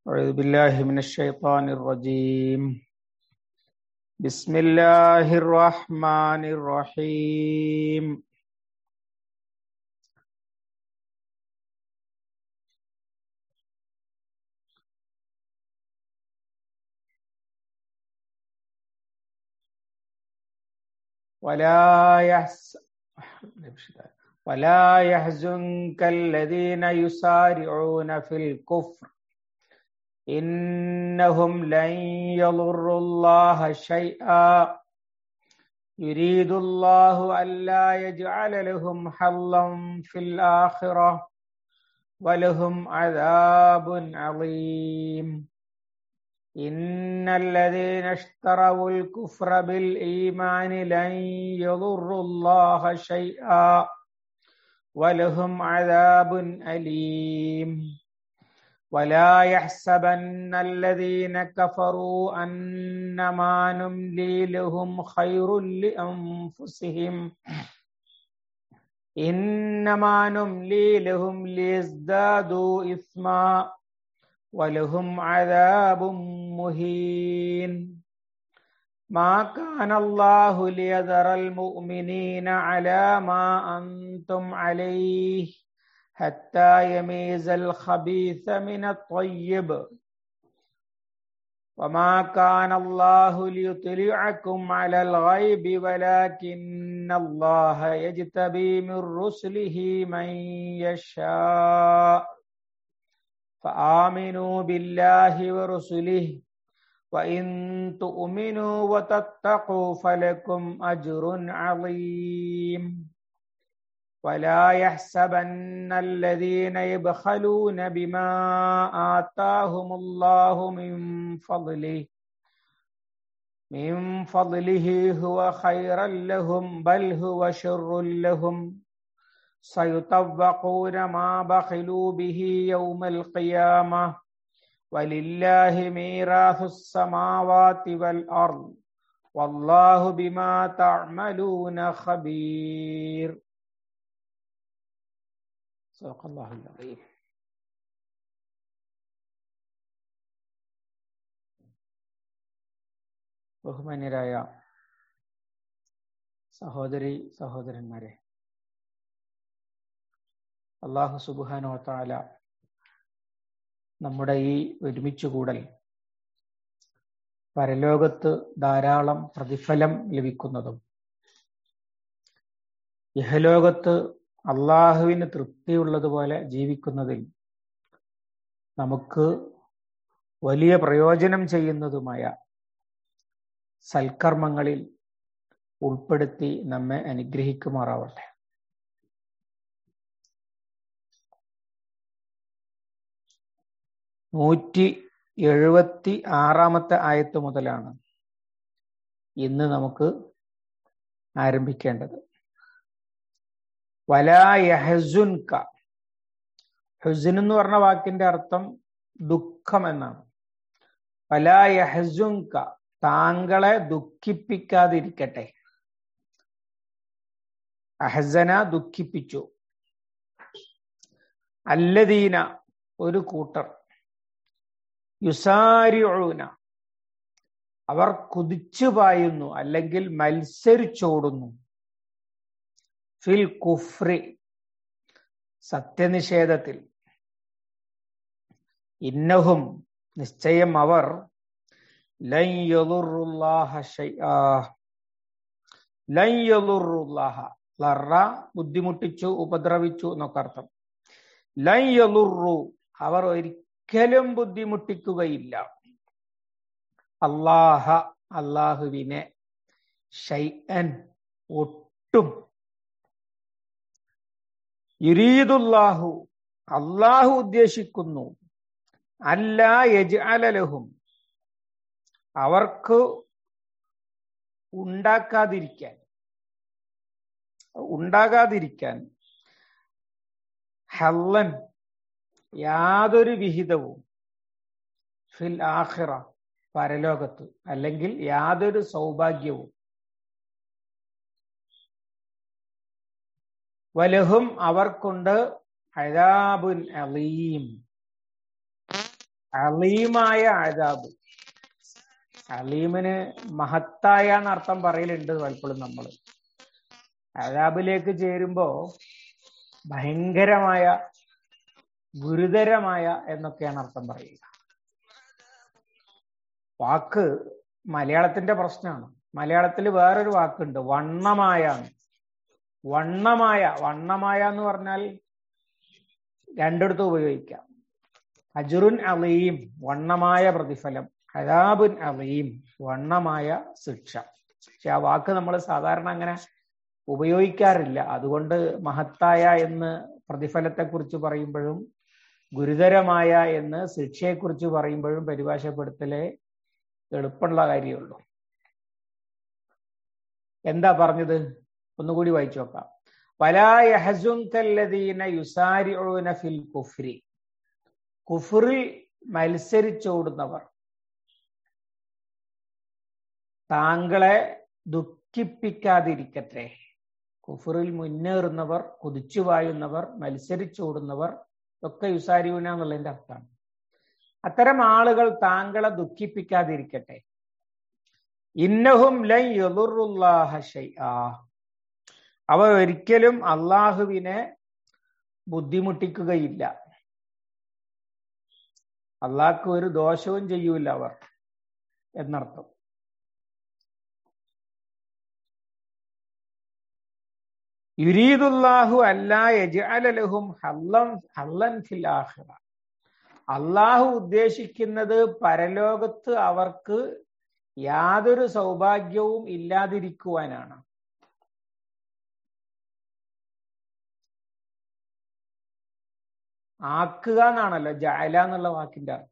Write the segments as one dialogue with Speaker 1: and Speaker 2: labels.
Speaker 1: أعوذ بالله من الشيطان الرجيم بسم الله الرحمن الرحيم ولا يحس ولا يحزنك الذين يسارعون في الكفر إنهم لن يضروا الله شيئا يريد الله ألا يجعل لهم حظا في الآخرة ولهم عذاب عظيم إن الذين اشتروا الكفر بالإيمان لن يضروا الله شيئا ولهم عذاب أليم ولا يحسبن الذين كفروا أنما نملي لهم خير لأنفسهم إنما نملي لهم ليزدادوا إثما ولهم عذاب مهين ما كان الله ليذر المؤمنين على ما أنتم عليه حتى يميز الخبيث من الطيب وما كان الله ليطلعكم على الغيب ولكن الله يجتبي من رسله من يشاء فآمنوا بالله ورسله وإن تؤمنوا وتتقوا فلكم أجر عظيم ولا يحسبن الذين يبخلون بما آتاهم الله من فضله من فضله هو خيرا لهم بل هو شر لهم سيطبقون ما بخلوا به يوم القيامة ولله ميراث السماوات والأرض والله بما تعملون خبير صدق الله العظيم ബഹുമാന്യരായ സഹോദരി സഹോദരന്മാരെ അള്ളാഹു സുബുഹാനോ താല നമ്മുടെ ഈ ഒരുമിച്ച് കൂടൽ പരലോകത്ത് ധാരാളം പ്രതിഫലം ലഭിക്കുന്നതും ഇഹലോകത്ത് അള്ളാഹുവിന് തൃപ്തിയുള്ളതുപോലെ ജീവിക്കുന്നതിൽ നമുക്ക് വലിയ പ്രയോജനം ചെയ്യുന്നതുമായ സൽക്കർമ്മങ്ങളിൽ ഉൾപ്പെടുത്തി നമ്മെ അനുഗ്രഹിക്കുമാറാവട്ടെ നൂറ്റി എഴുപത്തി ആറാമത്തെ ആയത്ത് മുതലാണ് ഇന്ന് നമുക്ക് ആരംഭിക്കേണ്ടത് വലാ യഹസുൻക ഹുസിൻ എന്ന് പറഞ്ഞ വാക്കിന്റെ അർത്ഥം ദുഃഖം എന്നാണ് വലാ യഹസുൻക താങ്കളെ ദുഃഖിപ്പിക്കാതിരിക്കട്ടെ അഹസന ദുഃഖിപ്പിച്ചു അല്ലദീന ഒരു കൂട്ടർ യുസാരിഊന അവർ കുതിച്ചു പായുന്നു അല്ലെങ്കിൽ മത്സരിച്ചോടുന്നു ഫിൽ കുഫ്രി സത്യനിഷേധത്തിൽ ഇന്നഹും നിശ്ചയം അവർ ലറ ബുദ്ധിമുട്ടിച്ചു ഉപദ്രവിച്ചു എന്നൊക്കെ അർത്ഥം ലയ്യലുറു അവർ ഒരിക്കലും ബുദ്ധിമുട്ടിക്കുകയില്ല അള്ളാഹ അള്ളാഹുവിനെ ഷൈഅൻ ഒട്ടും യുരീദുല്ലാഹു അള്ളാഹു ഉദ്ദേശിക്കുന്നു അല്ല യജ്അലലഹും അവർക്ക് ഉണ്ടാക്കാതിരിക്കാൻ ഉണ്ടാകാതിരിക്കാൻ ഹല്ലൻ യാതൊരു വിഹിതവും ഫിൽ ആഖിറ പരലോകത്ത് അല്ലെങ്കിൽ യാതൊരു സൗഭാഗ്യവും വലഹും അവർക്കുണ്ട് അഴാബുൻ അലീം അലീമായ ആദാബ് അലീമിന് മഹത്തായ എന്നർത്ഥം പറയലുണ്ട് പലപ്പോഴും നമ്മൾ ആദാബിലേക്ക് ചേരുമ്പോ ഭയങ്കരമായ ഗുരുതരമായ എന്നൊക്കെയാണ് അർത്ഥം പറയുക വാക്ക് മലയാളത്തിന്റെ പ്രശ്നമാണ് മലയാളത്തിൽ വേറൊരു വാക്കുണ്ട് വണ്ണമായ വണ്ണമായ വണ്ണമായ എന്ന് പറഞ്ഞാൽ രണ്ടിടത്ത് ഉപയോഗിക്കാം അജുറുൻ അലീം വണ്ണമായ പ്രതിഫലം ഹരാബുൻ അലീം വണ്ണമായ ശിക്ഷ പക്ഷെ ആ വാക്ക് നമ്മൾ സാധാരണ അങ്ങനെ ഉപയോഗിക്കാറില്ല അതുകൊണ്ട് മഹത്തായ എന്ന് പ്രതിഫലത്തെക്കുറിച്ച് പറയുമ്പോഴും ഗുരുതരമായ എന്ന് ശിക്ഷയെക്കുറിച്ച് പറയുമ്പോഴും പരിഭാഷപ്പെടുത്തലേ എളുപ്പമുള്ള കാര്യമുള്ളൂ എന്താ പറഞ്ഞത് ഒന്നുകൂടി വായിച്ചു നോക്കാം വലായഹസുങ്കല്ലദീന യുസാരിഊന ഫിൽ കുഫ്രി കുഫറിൽ മത്സരിച്ചോടുന്നവർ താങ്കളെ ദുഃഖിപ്പിക്കാതിരിക്കട്ടെ കുഫറിൽ മുന്നേറുന്നവർ കുതിച്ചു പായുന്നവർ മത്സരിച്ചോടുന്നവർ ഒക്കെ യുസാരിയൂന എന്നുള്ളതിന്റെ അർത്ഥമാണ് അത്തരം ആളുകൾ താങ്കളെ ദുഃഖിപ്പിക്കാതിരിക്കട്ടെ ഇന്നഹും ലൻ യദുറുല്ലാഹ ഷൈആ അവ ഒരിക്കലും അള്ളാഹുവിനെ ബുദ്ധിമുട്ടിക്കുകയില്ല അള്ളാഹ്ക്ക് ഒരു ദോഷവും ചെയ്യൂല അവർ എന്നർത്ഥം യുരീദുല്ലാഹു അല്ലാ യജ്അലലഹും ഹല്ലൻ ഹല്ലൻ ഫിൽ ആഖിറ അള്ളാഹു ഉദ്ദേശിക്കുന്നത് പരലോകത്ത് അവർക്ക് യാതൊരു സൗഭാഗ്യവും ഇല്ലാതിരിക്കുവാനാണ് ആക്കുക എന്നാണല്ലോ ജഅല എന്നുള്ള വാക്കിന്റെ അർത്ഥം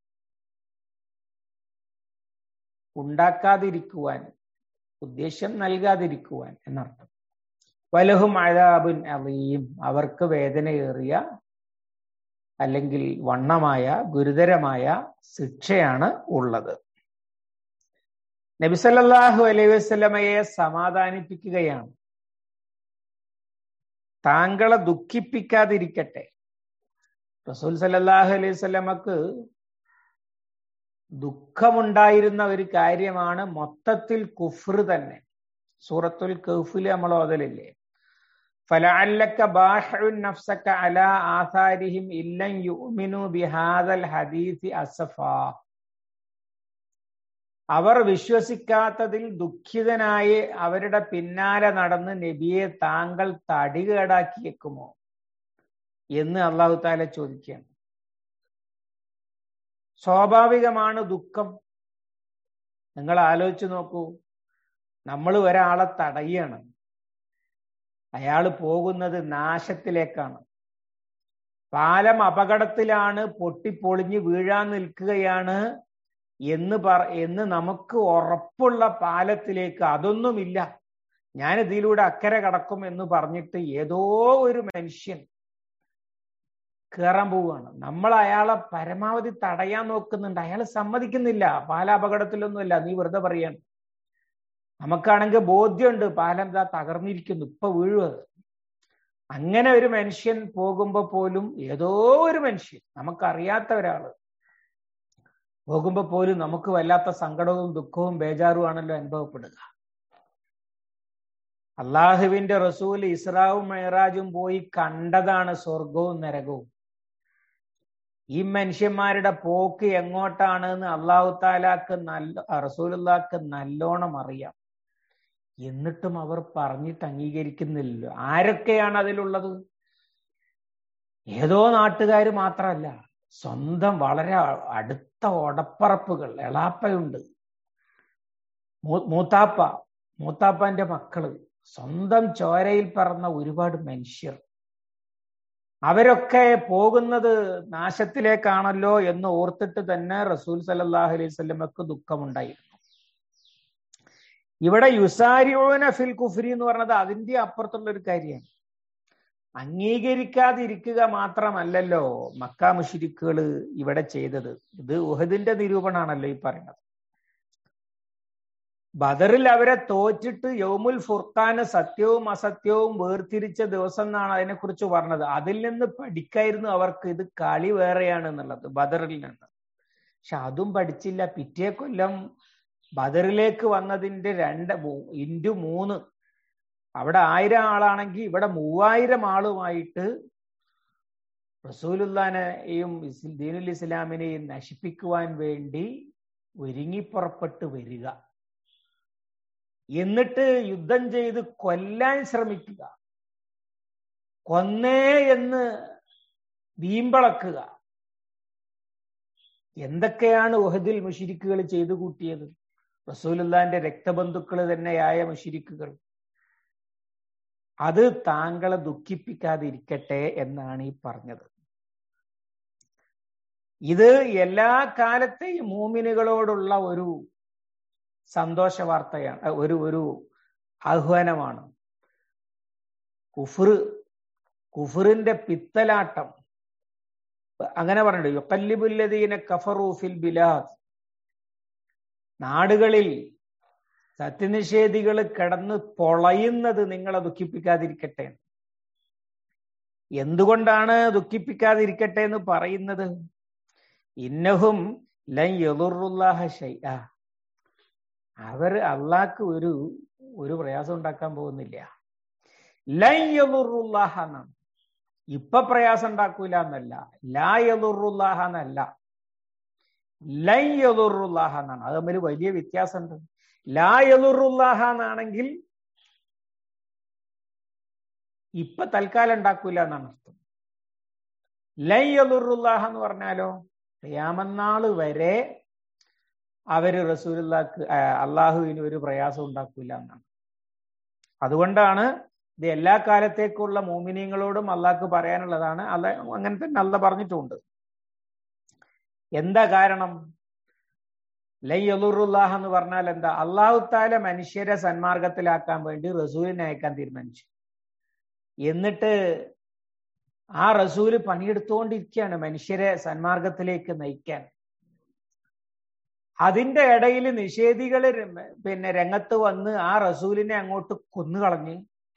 Speaker 1: ഉണ്ടാക്കാതിരിക്കുവാൻ ഉദ്ദേശ്യം നൽകാതിരിക്കുവാൻ എന്നർത്ഥം വലഹും അഴാബുൻ അലീം അവർക്ക് വേദനയേറിയ അല്ലെങ്കിൽ വണ്ണമായ ഗുരുതരമായ ശിക്ഷയാണ് ഉള്ളത് നബിസല്ലാഹു അലൈഹി വസ്ലമയെ സമാധാനിപ്പിക്കുകയാണ് താങ്കളെ ദുഃഖിപ്പിക്കാതിരിക്കട്ടെ റസൂൽ സല്ലാഹു അലൈഹി സ്വലമക്ക് ദുഃഖമുണ്ടായിരുന്ന ഒരു കാര്യമാണ് മൊത്തത്തിൽ കുഫ്ർ തന്നെ സൂറത്തുൽ കൗഫില് നമ്മൾ ഓതലില്ലേ ഫലഅല്ലക ബാഹിഉൻ നഫ്സക അലാ ആസാരിഹിം ഇല്ലൻ യുഅ്മിനു ബിഹാദൽ ഹദീസി അസഫാ അവർ വിശ്വസിക്കാത്തതിൽ ദുഃഖിതനായി അവരുടെ പിന്നാലെ നടന്ന് നബിയെ താങ്കൾ തടികേടാക്കിയേക്കുമോ എന്ന് അള്ളാഹു താല ചോദിക്കുകയാണ് സ്വാഭാവികമാണ് ദുഃഖം നിങ്ങൾ ആലോചിച്ചു നോക്കൂ നമ്മൾ ഒരാളെ തടയാണ് അയാൾ പോകുന്നത് നാശത്തിലേക്കാണ് പാലം അപകടത്തിലാണ് പൊട്ടിപ്പൊളിഞ്ഞ് വീഴാൻ നിൽക്കുകയാണ് എന്ന് പറ എന്ന് നമുക്ക് ഉറപ്പുള്ള പാലത്തിലേക്ക് അതൊന്നുമില്ല ഞാൻ ഇതിലൂടെ അക്കരെ കടക്കും എന്ന് പറഞ്ഞിട്ട് ഏതോ ഒരു മനുഷ്യൻ കയറാൻ പോവുകയാണ് നമ്മൾ അയാളെ പരമാവധി തടയാൻ നോക്കുന്നുണ്ട് അയാൾ സമ്മതിക്കുന്നില്ല പാലാപകടത്തിലൊന്നുമില്ല നീ വെറുതെ പറയാണ് നമുക്കാണെങ്കിൽ ബോധ്യമുണ്ട് പാലം ഇതാ തകർന്നിരിക്കുന്നു ഇപ്പൊ വീഴുക അങ്ങനെ ഒരു മനുഷ്യൻ പോകുമ്പോ പോലും ഏതോ ഒരു മനുഷ്യൻ നമുക്കറിയാത്ത ഒരാള് പോകുമ്പോ പോലും നമുക്ക് വല്ലാത്ത സങ്കടവും ദുഃഖവും ബേജാറും ആണല്ലോ അനുഭവപ്പെടുക അള്ളാഹുവിന്റെ റസൂൽ ഇസ്രാവും മെഹറാജും പോയി കണ്ടതാണ് സ്വർഗവും നരകവും ഈ മനുഷ്യന്മാരുടെ പോക്ക് എങ്ങോട്ടാണ് എന്ന് അള്ളാഹു താലാക്ക് നല്ല റസൂലുള്ളാക്ക് നല്ലോണം അറിയാം എന്നിട്ടും അവർ പറഞ്ഞിട്ട് അംഗീകരിക്കുന്നില്ലല്ലോ ആരൊക്കെയാണ് അതിലുള്ളത് ഏതോ നാട്ടുകാർ മാത്രമല്ല സ്വന്തം വളരെ അടുത്ത ഒടപ്പറപ്പുകൾ എളാപ്പയുണ്ട് മൂത്താപ്പ മൂത്താപ്പന്റെ മക്കള് സ്വന്തം ചോരയിൽ പറന്ന ഒരുപാട് മനുഷ്യർ അവരൊക്കെ പോകുന്നത് നാശത്തിലേക്കാണല്ലോ എന്ന് ഓർത്തിട്ട് തന്നെ റസൂൽ സലല്ലാഹു അലൈഹി സ്വലമക്ക് ദുഃഖമുണ്ടായിരുന്നു ഇവിടെ യുസാരിയോന ഫിൽ കുഫ്രി എന്ന് പറഞ്ഞത് അതിന്റെ അപ്പുറത്തുള്ള ഒരു കാര്യമാണ് അംഗീകരിക്കാതിരിക്കുക മാത്രമല്ലല്ലോ മക്ക മുഷിരിക്കുകൾ ഇവിടെ ചെയ്തത് ഇത് ഉഹദിന്റെ നിരൂപണമാണല്ലോ ഈ പറയുന്നത് ബദറിൽ അവരെ തോറ്റിട്ട് യൗമുൽ ഫുർഖാന് സത്യവും അസത്യവും വേർതിരിച്ച ദിവസം എന്നാണ് അതിനെക്കുറിച്ച് പറഞ്ഞത് അതിൽ നിന്ന് പഠിക്കായിരുന്നു അവർക്ക് ഇത് കളി വേറെയാണ് എന്നുള്ളത് ബദറിൽ നിന്ന് പക്ഷെ അതും പഠിച്ചില്ല പിറ്റേ കൊല്ലം ബദറിലേക്ക് വന്നതിന്റെ രണ്ട് ഇൻറ്റു മൂന്ന് അവിടെ ആയിരം ആളാണെങ്കിൽ ഇവിടെ മൂവായിരം ആളുമായിട്ട് റസൂലുല്ലാനെയും ദീനുൽ ഇസ്ലാമിനെയും നശിപ്പിക്കുവാൻ വേണ്ടി ഒരുങ്ങിപ്പുറപ്പെട്ട് വരിക എന്നിട്ട് യുദ്ധം ചെയ്ത് കൊല്ലാൻ ശ്രമിക്കുക കൊന്നേ എന്ന് വീമ്പളക്കുക എന്തൊക്കെയാണ് ഒഹദിൽ മുഷിരിക്കുകൾ ചെയ്തു കൂട്ടിയത് റസൂലുല്ലാന്റെ രക്തബന്ധുക്കൾ തന്നെയായ മുഷിരിക്കുകൾ അത് താങ്കളെ ദുഃഖിപ്പിക്കാതിരിക്കട്ടെ എന്നാണ് ഈ പറഞ്ഞത് ഇത് എല്ലാ കാലത്തെയും മൂമിനുകളോടുള്ള ഒരു സന്തോഷ വാർത്തയാണ് ഒരു ഒരു ആഹ്വാനമാണ് കുഫർ കുഫറിന്റെ പിത്തലാട്ടം അങ്ങനെ പറഞ്ഞിട്ട് യുക്കല്ലിബുല്ലദീന കഫറൂഫിൽ ബിലാദ് നാടുകളിൽ സത്യനിഷേധികൾ കിടന്ന് പൊളയുന്നത് നിങ്ങളെ ദുഃഖിപ്പിക്കാതിരിക്കട്ടെ എന്തുകൊണ്ടാണ് ദുഃഖിപ്പിക്കാതിരിക്കട്ടെ എന്ന് പറയുന്നത് ഇന്നഹും ലൻ യദുറുല്ലാഹ ഷൈഅ അവർ അള്ളാഹ്ക്ക് ഒരു ഒരു പ്രയാസം ഉണ്ടാക്കാൻ പോകുന്നില്ല ലൻ യദുറുല്ലാഹ എന്നാണ് ഇപ്പൊ പ്രയാസം ഉണ്ടാക്കൂല എന്നല്ല ലാ യദുറുല്ലാഹ എന്നല്ല ലൻ യദുറുല്ലാഹ എന്നാണ് അത് തമ്മിൽ വലിയ വ്യത്യാസമുണ്ട് ലാ യദുറുല്ലാഹ എന്നാണെങ്കിൽ ഇപ്പൊ തൽക്കാലം ഉണ്ടാക്കൂല എന്നാണ് അർത്ഥം ലൈ യദുറുല്ലാഹ എന്ന് പറഞ്ഞാലോ ഖിയാമന്നാള് വരെ അവര് റസൂലുള്ളാക്ക് അള്ളാഹുവിന് ഒരു പ്രയാസം ഉണ്ടാക്കൂല എന്നാണ് അതുകൊണ്ടാണ് ഇത് എല്ലാ കാലത്തേക്കുള്ള മോമിനിയങ്ങളോടും അള്ളാഹ്ക്ക് പറയാനുള്ളതാണ് അല്ല അങ്ങനെ തന്നെ അല്ല പറഞ്ഞിട്ടുമുണ്ട് എന്താ കാരണം ലൈ യലുറുല്ലാഹ് എന്ന് പറഞ്ഞാൽ എന്താ അള്ളാഹു താല മനുഷ്യരെ സന്മാർഗത്തിലാക്കാൻ വേണ്ടി റസൂലിനെ അയക്കാൻ തീരുമാനിച്ചു എന്നിട്ട് ആ റസൂല് പണിയെടുത്തുകൊണ്ടിരിക്കുകയാണ് മനുഷ്യരെ സന്മാർഗത്തിലേക്ക് നയിക്കാൻ അതിന്റെ ഇടയിൽ നിഷേധികൾ പിന്നെ രംഗത്ത് വന്ന് ആ റസൂലിനെ അങ്ങോട്ട് കൊന്നുകളഞ്ഞ്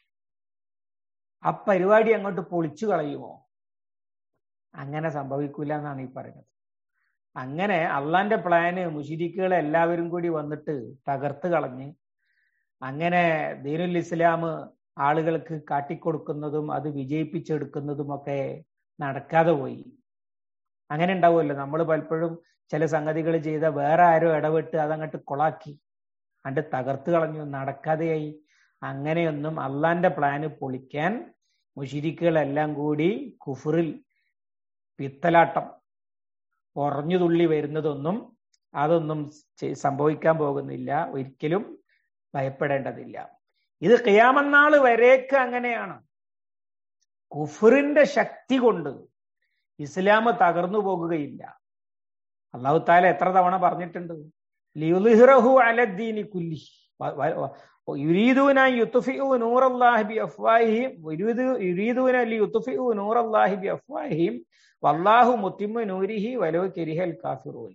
Speaker 1: ആ പരിപാടി അങ്ങോട്ട് പൊളിച്ചു കളയുമോ അങ്ങനെ സംഭവിക്കൂല എന്നാണ് ഈ പറയുന്നത് അങ്ങനെ അള്ളാന്റെ പ്ലാന് മുഷിരിക്കുകൾ എല്ലാവരും കൂടി വന്നിട്ട് തകർത്ത് കളഞ്ഞ് അങ്ങനെ ദീനുൽ ഇസ്ലാം ആളുകൾക്ക് കാട്ടിക്കൊടുക്കുന്നതും അത് വിജയിപ്പിച്ചെടുക്കുന്നതും ഒക്കെ നടക്കാതെ പോയി അങ്ങനെ ഉണ്ടാവുമല്ലോ നമ്മൾ പലപ്പോഴും ചില സംഗതികൾ ചെയ്ത വേറെ ആരോ ഇടപെട്ട് അതങ്ങോട്ട് കൊളാക്കി അണ്ട് തകർത്ത് കളഞ്ഞു നടക്കാതെയായി അങ്ങനെയൊന്നും അള്ളാന്റെ പ്ലാന് പൊളിക്കാൻ മുഷിരിക്കുകളെല്ലാം കൂടി കുഫറിൽ പിത്തലാട്ടം ഉറഞ്ഞു തുള്ളി വരുന്നതൊന്നും അതൊന്നും സംഭവിക്കാൻ പോകുന്നില്ല ഒരിക്കലും ഭയപ്പെടേണ്ടതില്ല ഇത് കിയാമന്നാള് വരേക്ക് അങ്ങനെയാണ് കുഫറിന്റെ ശക്തി കൊണ്ട് ഇസ്ലാം തകർന്നു പോകുകയില്ല അള്ളാഹു താല എത്ര തവണ പറഞ്ഞിട്ടുണ്ട് ലിയുലിഹ്റഹു അലദ്ദീനി കുല്ലി യുരീദൂന യുത്ഫിഉ നൂറല്ലാഹി ബി അഫ്വാഹിഹിം യുരീദൂന ലി യുത്ഫിഉ നൂറല്ലാഹി ബി അഫ്വാഹിഹിം വല്ലാഹു മുത്തിമ്മു നൂരിഹി വലോ കരിഹൽ കാഫിറൂൻ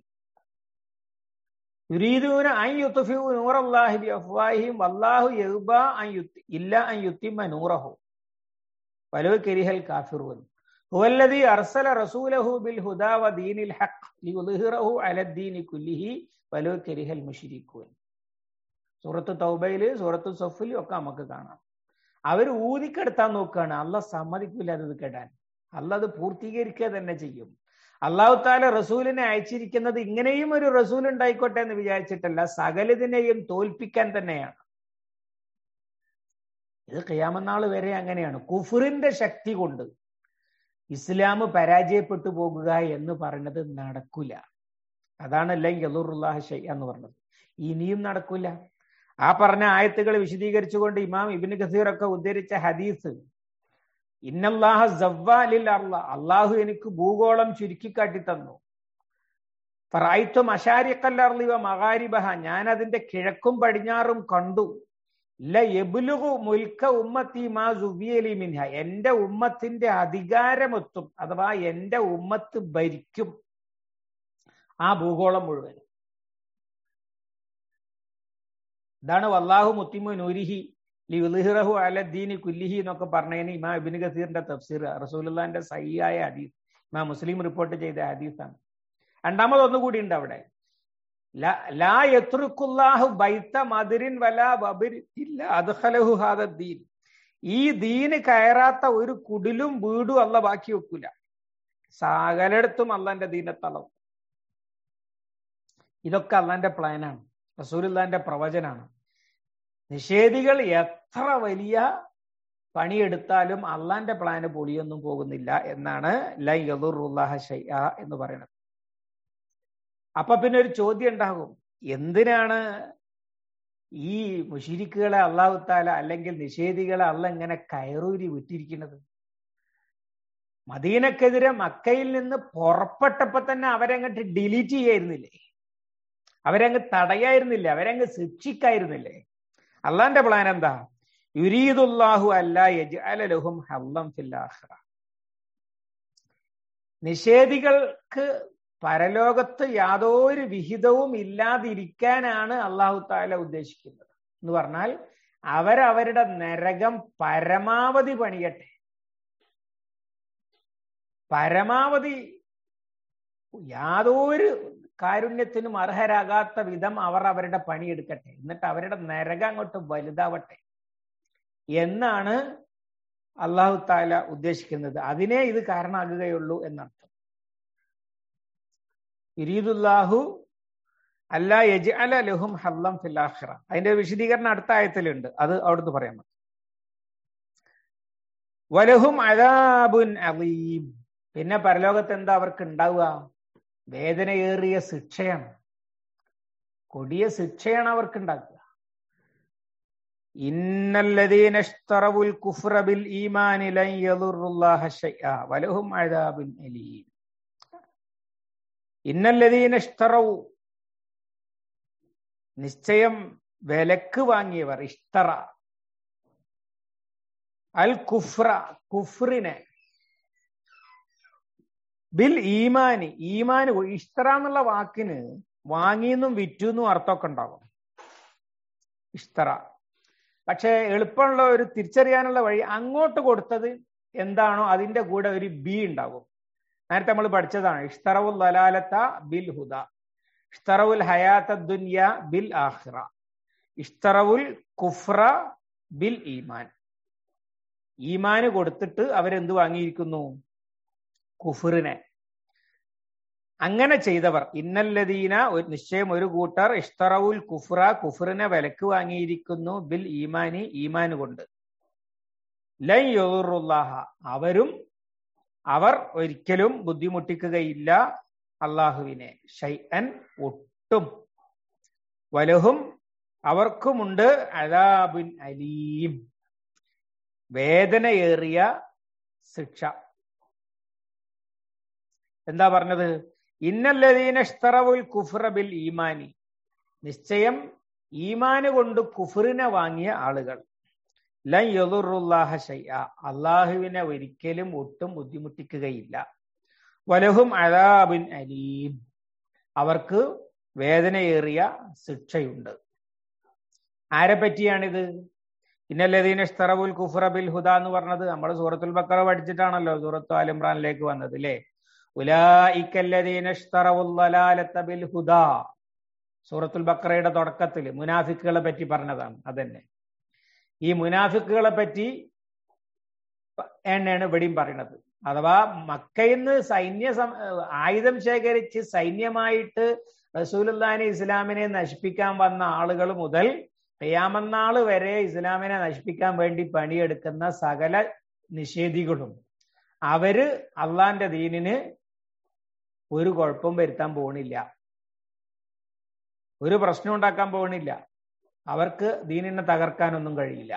Speaker 1: യുരീദൂന അൻ യുത്ഫിഉ നൂറല്ലാഹി ബി അഫ്വാഹിഹിം വല്ലാഹു യഗ്ബ അൻ യുത്തി ഇല്ല അൻ യുത്തിമ്മ നൂറഹു വലോ കരിഹൽ കാഫിറൂൻ هو الذي أرسل رسوله بالهدى ودين الحق ليظهره على الدين كله ولو كره المشركون സൂറത്ത് തൗബയില് സൂറത്ത് സഫിലും ഒക്കെ നമുക്ക് കാണാം അവർ ഊതിക്കെടുത്താൻ നോക്കുകയാണ് അല്ല സമ്മതിക്കില്ല അത് കേട്ടാൻ അല്ല അത് പൂർത്തീകരിക്കുക തന്നെ ചെയ്യും അള്ളാഹു താല റസൂലിനെ അയച്ചിരിക്കുന്നത് ഇങ്ങനെയും ഒരു റസൂൽ ഉണ്ടായിക്കോട്ടെ എന്ന് വിചാരിച്ചിട്ടല്ല സകലതിനെയും തോൽപ്പിക്കാൻ തന്നെയാണ് ഇത് കയ്യാമന്നാൾ വരെ അങ്ങനെയാണ് കുഫറിന്റെ ശക്തി കൊണ്ട് ഇസ്ലാം പരാജയപ്പെട്ടു പോകുക എന്ന് പറയുന്നത് നടക്കില്ല അതാണ് അല്ലെങ്കിൽ യദുറുല്ലാഹ ഷയ്യ എന്ന് പറഞ്ഞത് ഇനിയും നടക്കില്ല ആ പറഞ്ഞ ആയത്തുകൾ വിശദീകരിച്ചുകൊണ്ട് ഇമാം ഇബിൻ ഖസീർ ഒക്കെ ഉദ്ധരിച്ച ഹദീസ് ഇന്നല്ലാഹ ജവ്വാലിൽ അർള അള്ളാഹു എനിക്ക് ഭൂഗോളം ചുരുക്കിക്കാട്ടി തന്നു ഫറായിത്വം അഷാരിക്കല്ലർലിവ മകാരിബഹ ഞാൻ അതിന്റെ കിഴക്കും പടിഞ്ഞാറും കണ്ടു ല എബുലുഹു മുൽക്ക ഉമ്മത്തി മാ സുബിയലി മിൻഹ എന്റെ ഉമ്മത്തിന്റെ അധികാരമെത്തും അഥവാ എന്റെ ഉമ്മത്ത് ഭരിക്കും ആ ഭൂഗോളം മുഴുവൻ ഇതാണ് വല്ലാഹു മുത്തിമു നൂരിഹി ലിഹു അലദ്ദീനി കുല്ലിഹി എന്നൊക്കെ പറഞ്ഞതിന് ഇമാ ഇബിൻ ഗസീറിന്റെ തഫ്സീർ റസൂലുള്ളാന്റെ സഹിയായ ഹദീസ് ഇമാ മുസ്ലിം റിപ്പോർട്ട് ചെയ്ത ഹദീസാണ് രണ്ടാമത് ഒന്നുകൂടി ഉണ്ട് അവിടെ ലാ യത്രുക്കുല്ലാഹു ബൈത്ത മതിരിൻ വല വബിർ ഇല്ല അദ്ഖലഹു ഹാദ ദീൻ ഈ ദീന് കയറാത്ത ഒരു കുടിലും വീടും അല്ല ബാക്കി വെക്കൂല സകലയിടത്തും അള്ളാന്റെ ദീനത്തളം ഇതൊക്കെ അള്ളാന്റെ പ്ലാനാണ് റസൂലുല്ലാന്റെ പ്രവചനാണ് നിഷേധികൾ എത്ര വലിയ പണിയെടുത്താലും അള്ളാന്റെ പ്ലാന് പൊളിയൊന്നും പോകുന്നില്ല എന്നാണ് ലൈ യദുറുല്ലാഹ ഷൈഅ എന്ന് പറയുന്നത് അപ്പൊ പിന്നെ ഒരു ചോദ്യം ഉണ്ടാകും എന്തിനാണ് ഈ മുഷിരിക്കുകളെ അള്ളാഹു താല അല്ലെങ്കിൽ നിഷേധികളെ അള്ള ഇങ്ങനെ കയറൂരി വിട്ടിരിക്കുന്നത് മദീനക്കെതിരെ മക്കയിൽ നിന്ന് പുറപ്പെട്ടപ്പോ തന്നെ അവരങ്ങട്ട് ഡിലീറ്റ് ചെയ്യായിരുന്നില്ലേ അവരങ്ങ് തടയായിരുന്നില്ല അവരങ്ങ് ശിക്ഷിക്കായിരുന്നില്ലേ അള്ളാന്റെ പ്ലാൻ എന്താ യുരീദുല്ലാഹു അല്ല യജ്അലഹും ഹല്ലം ഫില്ലാഖിറ നിഷേധികൾക്ക് പരലോകത്ത് യാതൊരു വിഹിതവും ഇല്ലാതിരിക്കാനാണ് അള്ളാഹു താല ഉദ്ദേശിക്കുന്നത് എന്ന് പറഞ്ഞാൽ അവരവരുടെ നരകം പരമാവധി പണിയട്ടെ പരമാവധി യാതൊരു കാരുണ്യത്തിനും അർഹരാകാത്ത വിധം അവർ അവരുടെ പണിയെടുക്കട്ടെ എന്നിട്ട് അവരുടെ നരകം അങ്ങോട്ട് വലുതാവട്ടെ എന്നാണ് അള്ളാഹു താല ഉദ്ദേശിക്കുന്നത് അതിനെ ഇത് കാരണമാകുകയുള്ളൂ എന്നർത്ഥം ഇരീദുല്ലാഹു അല്ല യജ് അല ലഹും ഹല്ലം ഫിലാഖിറ അതിന്റെ വിശദീകരണം അടുത്ത ആയത്തിലുണ്ട് അത് അവിടുന്ന് പറയാൻ വലഹും അദാബുൻ അലീം പിന്നെ പരലോകത്ത് എന്താ അവർക്ക് ഉണ്ടാവുക വേദനയേറിയ ശിക്ഷയാണ് കൊടിയ ശിക്ഷയാണ് അവർക്ക് ഉണ്ടാക്കുക ഇന്നല്ലദീനഷ്തറവുൽ കുഫ്ര ബിൽ ഈമാനി ലൻ യദുറുല്ലാഹ ശൈഅ വലഹും അദാബുൻ അലീം ഇന്നല്ലദീനഷ്തറവു നിശ്ചയം വിലക്ക് വാങ്ങിയവർ ഇഷ്തറ അൽ കുഫ്ര കുഫ്രിനെ ബിൽ ഈമാനി ഈമാന് ഇഷ്തറ എന്നുള്ള വാക്കിന് വാങ്ങിയെന്നും വിറ്റുന്നും അർത്ഥമൊക്കെ ഉണ്ടാകും ഇഷ്തറ പക്ഷെ എളുപ്പമുള്ള ഒരു തിരിച്ചറിയാനുള്ള വഴി അങ്ങോട്ട് കൊടുത്തത് എന്താണോ അതിന്റെ കൂടെ ഒരു ബി ഉണ്ടാകും നേരത്തെ നമ്മൾ പഠിച്ചതാണ് ഇഷ്തറവുൽ ലലാലത്ത ബിൽ ഹുദ ഇഷ്തറവുൽ ഹയാത്ത ദുന്യ ബിൽ ആഖിറ ഇഷ്തറവുൽ കുഫ്ര ബിൽ ഈമാൻ ഈമാന് കൊടുത്തിട്ട് അവരെന്ത് വാങ്ങിയിരിക്കുന്നു കുഫറിനെ അങ്ങനെ ചെയ്തവർ ഇന്നല്ലദീന നിശ്ചയം ഒരു കൂട്ടർ ഇഷ്തറവുൽ കുഫ്ര കുഫറിനെ വിലക്ക് വാങ്ങിയിരിക്കുന്നു ബിൽ ഈമാനി ഈമാന് കൊണ്ട് ലൈ യൊറുല്ലാഹ അവരും അവർ ഒരിക്കലും ബുദ്ധിമുട്ടിക്കുകയില്ല അള്ളാഹുവിനെ ഷൈഅൻ ഒട്ടും വലഹും അവർക്കുമുണ്ട് അദാബുൻ അലീം വേദനയേറിയ ശിക്ഷ എന്താ പറഞ്ഞത് ഇന്നല്ലദീനഷ്തറവുൽ കുഫ്ര ബിൽ ഈമാനി നിശ്ചയം ഈമാന് കൊണ്ട് കുഫറിനെ വാങ്ങിയ ആളുകൾ ലൻ യദുറുല്ലാഹ ഷൈഅ അള്ളാഹുവിനെ ഒരിക്കലും ഒട്ടും ബുദ്ധിമുട്ടിക്കുകയില്ല വലഹും അദാബിൻ അലീം അവർക്ക് വേദനയേറിയ ശിക്ഷയുണ്ട് ആരെ പറ്റിയാണിത് ഇന്നല്ലദീന ഇഷ്തറവുൽ കുഫ്ര ബിൽ ഹുദ എന്ന് പറഞ്ഞത് നമ്മൾ സൂറത്തുൽ ബക്കറ പഠിച്ചിട്ടാണല്ലോ സൂറത്തു ആലിമ്രാനിലേക്ക് വന്നത് അല്ലേ ബിൽ ഹുദ സൂറത്തുൽ ബക്കറയുടെ തുടക്കത്തിൽ മുനാഫിക്കുകളെ പറ്റി പറഞ്ഞതാണ് അതന്നെ ഈ മുനാഫിക്കുകളെ പറ്റി എണ്ണയാണ് ഇവിടെയും പറയുന്നത് അഥവാ മക്കയിൽ നിന്ന് സൈന്യ ആയുധം ശേഖരിച്ച് സൈന്യമായിട്ട് റസൂലുല്ലാനെ ഇസ്ലാമിനെ നശിപ്പിക്കാൻ വന്ന ആളുകൾ മുതൽ ഖിയാമന്നാള് വരെ ഇസ്ലാമിനെ നശിപ്പിക്കാൻ വേണ്ടി പണിയെടുക്കുന്ന സകല നിഷേധികളും അവര് അള്ളാന്റെ ദീനിന് ഒരു കുഴപ്പം വരുത്താൻ പോണില്ല ഒരു പ്രശ്നം ഉണ്ടാക്കാൻ പോണില്ല അവർക്ക് ദീനിനെ തകർക്കാനൊന്നും കഴിയില്ല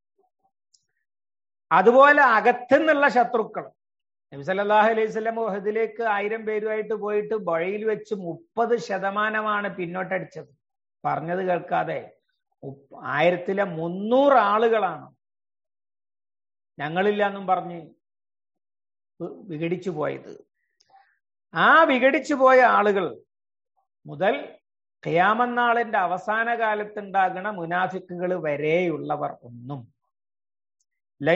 Speaker 1: അതുപോലെ അകത്തുനിന്നുള്ള ശത്രുക്കൾ നബി സല്ലല്ലാഹു അലൈഹി വസല്ലം വഹദിലേക്ക് ആയിരം പേരുമായിട്ട് പോയിട്ട് വഴിയിൽ വെച്ച് മുപ്പത് ശതമാനമാണ് പിന്നോട്ടടിച്ചത് പറഞ്ഞത് കേൾക്കാതെ ആയിരത്തിലെ മുന്നൂറ് ആളുകളാണ് ഞങ്ങളില്ല എന്നും പറഞ്ഞ് വിഘടിച്ചു പോയത് ആ വിഘടിച്ചു പോയ ആളുകൾ മുതൽ ഖിയാമന്നാളിന്റെ അവസാന കാലത്തുണ്ടാകുന്ന മുനാഫിക്കുകൾ വരെയുള്ളവർ ഒന്നും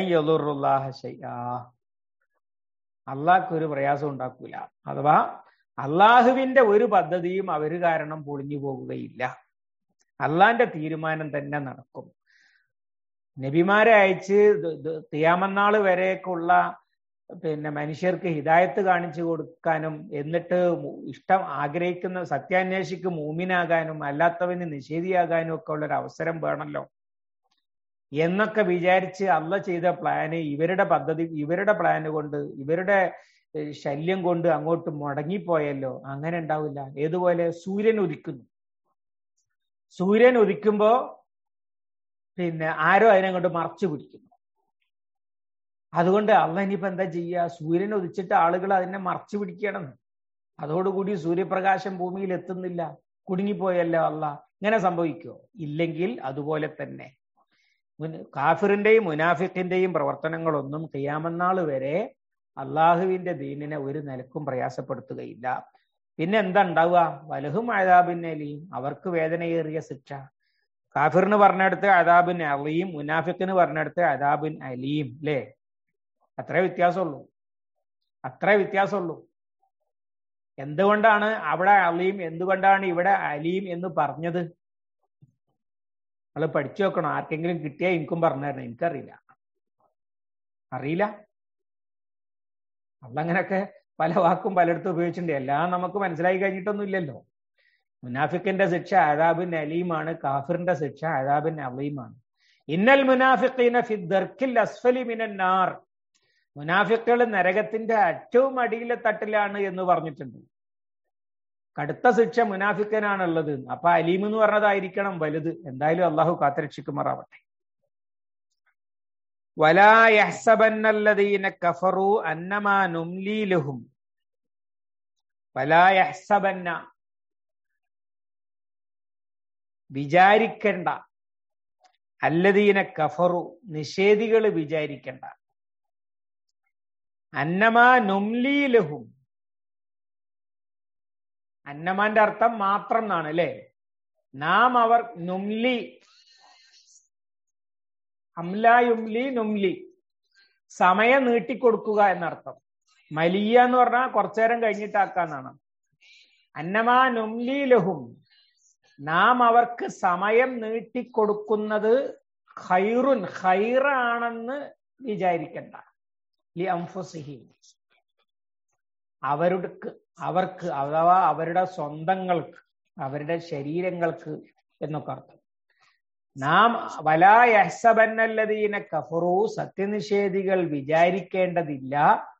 Speaker 1: ലയ്യുറുല്ലാഹ ഷയ്യാ അള്ളാഹ്ക്ക് ഒരു പ്രയാസം ഉണ്ടാക്കൂല അഥവാ അള്ളാഹുവിന്റെ ഒരു പദ്ധതിയും അവര് കാരണം പൊളിഞ്ഞു പോകുകയില്ല അള്ളാന്റെ തീരുമാനം തന്നെ നടക്കും നബിമാരെ അയച്ച് തിയാമന്നാള് വരെയൊക്കെയുള്ള പിന്നെ മനുഷ്യർക്ക് ഹിദായത്ത് കാണിച്ചു കൊടുക്കാനും എന്നിട്ട് ഇഷ്ടം ആഗ്രഹിക്കുന്ന സത്യാന്വേഷിക്ക് മൂമിനാകാനും അല്ലാത്തവന് നിഷേധിയാകാനും ഒക്കെ ഉള്ള ഒരു അവസരം വേണമല്ലോ എന്നൊക്കെ വിചാരിച്ച് അല്ല ചെയ്ത പ്ലാന് ഇവരുടെ പദ്ധതി ഇവരുടെ പ്ലാന് കൊണ്ട് ഇവരുടെ ശല്യം കൊണ്ട് അങ്ങോട്ട് മുടങ്ങിപ്പോയല്ലോ അങ്ങനെ ഉണ്ടാവില്ല ഏതുപോലെ സൂര്യൻ ഉദിക്കുന്നു സൂര്യൻ ഉദിക്കുമ്പോ പിന്നെ ആരോ അതിനങ്ങോട്ട് മറച്ചു പിടിക്കുന്നു അതുകൊണ്ട് അള്ള ഇനിയിപ്പോ എന്താ ചെയ്യുക സൂര്യൻ ഉദിച്ചിട്ട് ആളുകൾ അതിനെ മറച്ചു പിടിക്കണം അതോടുകൂടി സൂര്യപ്രകാശം ഭൂമിയിൽ എത്തുന്നില്ല കുടുങ്ങിപ്പോയല്ലോ അല്ല ഇങ്ങനെ സംഭവിക്കുമോ ഇല്ലെങ്കിൽ അതുപോലെ തന്നെ കാഫിറിന്റെയും മുനാഫിക്കിന്റെയും പ്രവർത്തനങ്ങളൊന്നും കയ്യാമന്നാൾ വരെ അള്ളാഹുവിന്റെ ദീനിനെ ഒരു നിലക്കും പ്രയാസപ്പെടുത്തുകയില്ല പിന്നെ എന്താ ഉണ്ടാവുക വലഹും അതാബിന്നലിയും അവർക്ക് വേദനയേറിയ ശിക്ഷ കാഫിറിന് പറഞ്ഞെടുത്ത് അതാബിൻ അലിയും മുനാഫിക്കിന് പറഞ്ഞെടുത്ത് അതാബിൻ അലിയും അല്ലേ അത്രേ വ്യത്യാസമുള്ളൂ അത്രേ വ്യത്യാസമുള്ളൂ എന്തുകൊണ്ടാണ് അവിടെ അലിയും എന്തുകൊണ്ടാണ് ഇവിടെ അലിയും എന്ന് പറഞ്ഞത് നമ്മൾ പഠിച്ചു നോക്കണം ആർക്കെങ്കിലും കിട്ടിയാൽ എനിക്കും പറഞ്ഞു തരണം എനിക്കറിയില്ല അറിയില്ല അള്ളങ്ങനൊക്കെ പല വാക്കും പലയിടത്തും ഉപയോഗിച്ചിട്ടുണ്ട് എല്ലാം നമുക്ക് മനസ്സിലായി കഴിഞ്ഞിട്ടൊന്നും ഇല്ലല്ലോ മുനാഫിക്കിന്റെ ശിക്ഷ അതാബിൻ അലീമാണ് കാഫിറിന്റെ ശിക്ഷ അതാബിൻ അലീമാണ് ഇന്നൽ മുനാഫിഖീന ഫി ദർക്കിൽ അസ്ഫലി മിനന്നാർ മുനാഫിക്കുകൾ നരകത്തിന്റെ ഏറ്റവും അടിയിലെ തട്ടിലാണ് എന്ന് പറഞ്ഞിട്ടുണ്ട് കടുത്ത ശിക്ഷ മുനാഫിക്കനാണുള്ളത് അപ്പൊ അലീം എന്ന് പറഞ്ഞതായിരിക്കണം വലുത് എന്തായാലും അള്ളാഹു കാത്തരക്ഷിക്കുമാറാവട്ടെ വലായഹ്സബന്നല്ലദീന കഫറു അന്നമാ നുംലീലഹും വലായഹ്സബന്ന വിചാരിക്കണ്ട അല്ലദീന കഫറു നിഷേധികൾ വിചാരിക്കണ്ട അന്നമാ നുംലീലഹും അന്നമാന്റെ അർത്ഥം മാത്രം എന്നാണ് അല്ലെ നാം അവർ നുംലി അംലായുംലി നുംലി സമയം നീട്ടിക്കൊടുക്കുക എന്നർത്ഥം മലിയ എന്ന് പറഞ്ഞാൽ കുറച്ചു നേരം കഴിഞ്ഞിട്ടാക്കാന്നാണ് അന്നമാ നുംലി ലഹും നാം അവർക്ക് സമയം നീട്ടിക്കൊടുക്കുന്നത് ഖൈറുൻ ഖൈറാണെന്ന് വിചാരിക്കണ്ട ലി അംഫുസിഹി അവരുടെ അവർക്ക് അഥവാ അവരുടെ സ്വന്തങ്ങൾക്ക് അവരുടെ ശരീരങ്ങൾക്ക് എന്നൊക്കെ അർത്ഥം നാം വലായഹ്സബന്നല്ലതീന കഫറു സത്യനിഷേധികൾ വിചാരിക്കേണ്ടതില്ല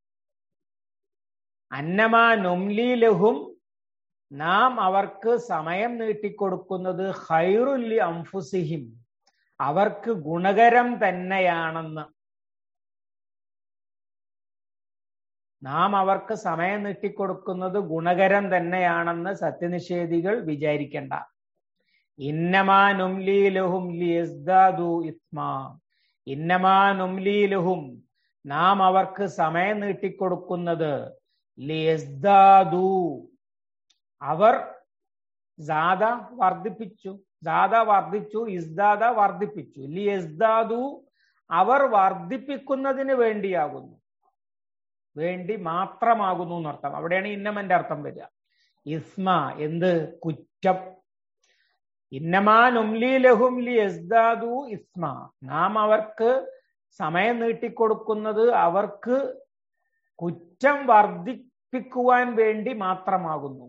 Speaker 1: അന്നമാ നൊംലീലഹും നാം അവർക്ക് സമയം നീട്ടിക്കൊടുക്കുന്നത് ഹൈറുല്ലി അംഫുസിഹിം അവർക്ക് ഗുണകരം തന്നെയാണെന്ന് നാം അവർക്ക് സമയം നീട്ടിക്കൊടുക്കുന്നത് ഗുണകരം തന്നെയാണെന്ന് സത്യനിഷേധികൾ വിചാരിക്കേണ്ട ഇന്നമാ നുംലീലഹും ലിയസ്ദാദു ഇസ്മാ ഇന്നമാ നുംലീലഹും നാം അവർക്ക് സമയം നീട്ടിക്കൊടുക്കുന്നത് ലിയസ്ദാദു അവർ ജാത വർദ്ധിപ്പിച്ചു ജാത വർദ്ധിച്ചു ഇസ്ദാദ വർദ്ധിപ്പിച്ചു ലിയസ്ദാദു അവർ വർദ്ധിപ്പിക്കുന്നതിന് വേണ്ടിയാകുന്നു വേണ്ടി മാത്രമാകുന്നു എന്നർത്ഥം അവിടെയാണ് ഇന്നമന്റെ അർത്ഥം വരിക ഇസ്മ എന്ത് കുറ്റം ഇന്നമാ നുംലി ലഹും ലി യസ്ദാദു ഇസ്മ നാം അവർക്ക് സമയം നീട്ടിക്കൊടുക്കുന്നത് അവർക്ക് കുറ്റം വർദ്ധിപ്പിക്കുവാൻ വേണ്ടി മാത്രമാകുന്നു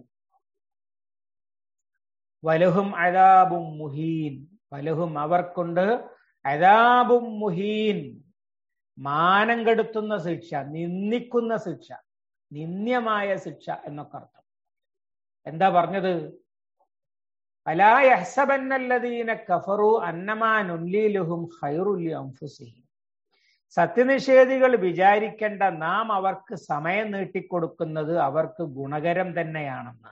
Speaker 1: വലഹും അതാബും മുഹീൻ വലഹും അവർക്കുണ്ട് അതാബും മുഹീൻ മാനം കെടുത്തുന്ന ശിക്ഷ നിന്ദിക്കുന്ന ശിക്ഷ നിന്ദ്യമായ ശിക്ഷ എന്നൊക്കെ അർത്ഥം എന്താ പറഞ്ഞത് അലായഹ്സബന്നല്ലദീന കഫറു അന്നമാ നുല്ലീലുഹും ഖൈറുല്ലി അംഫുസിഹിം സത്യനിഷേധികൾ വിചാരിക്കേണ്ട നാം അവർക്ക് സമയം നീട്ടിക്കൊടുക്കുന്നത് അവർക്ക് ഗുണകരം തന്നെയാണെന്ന്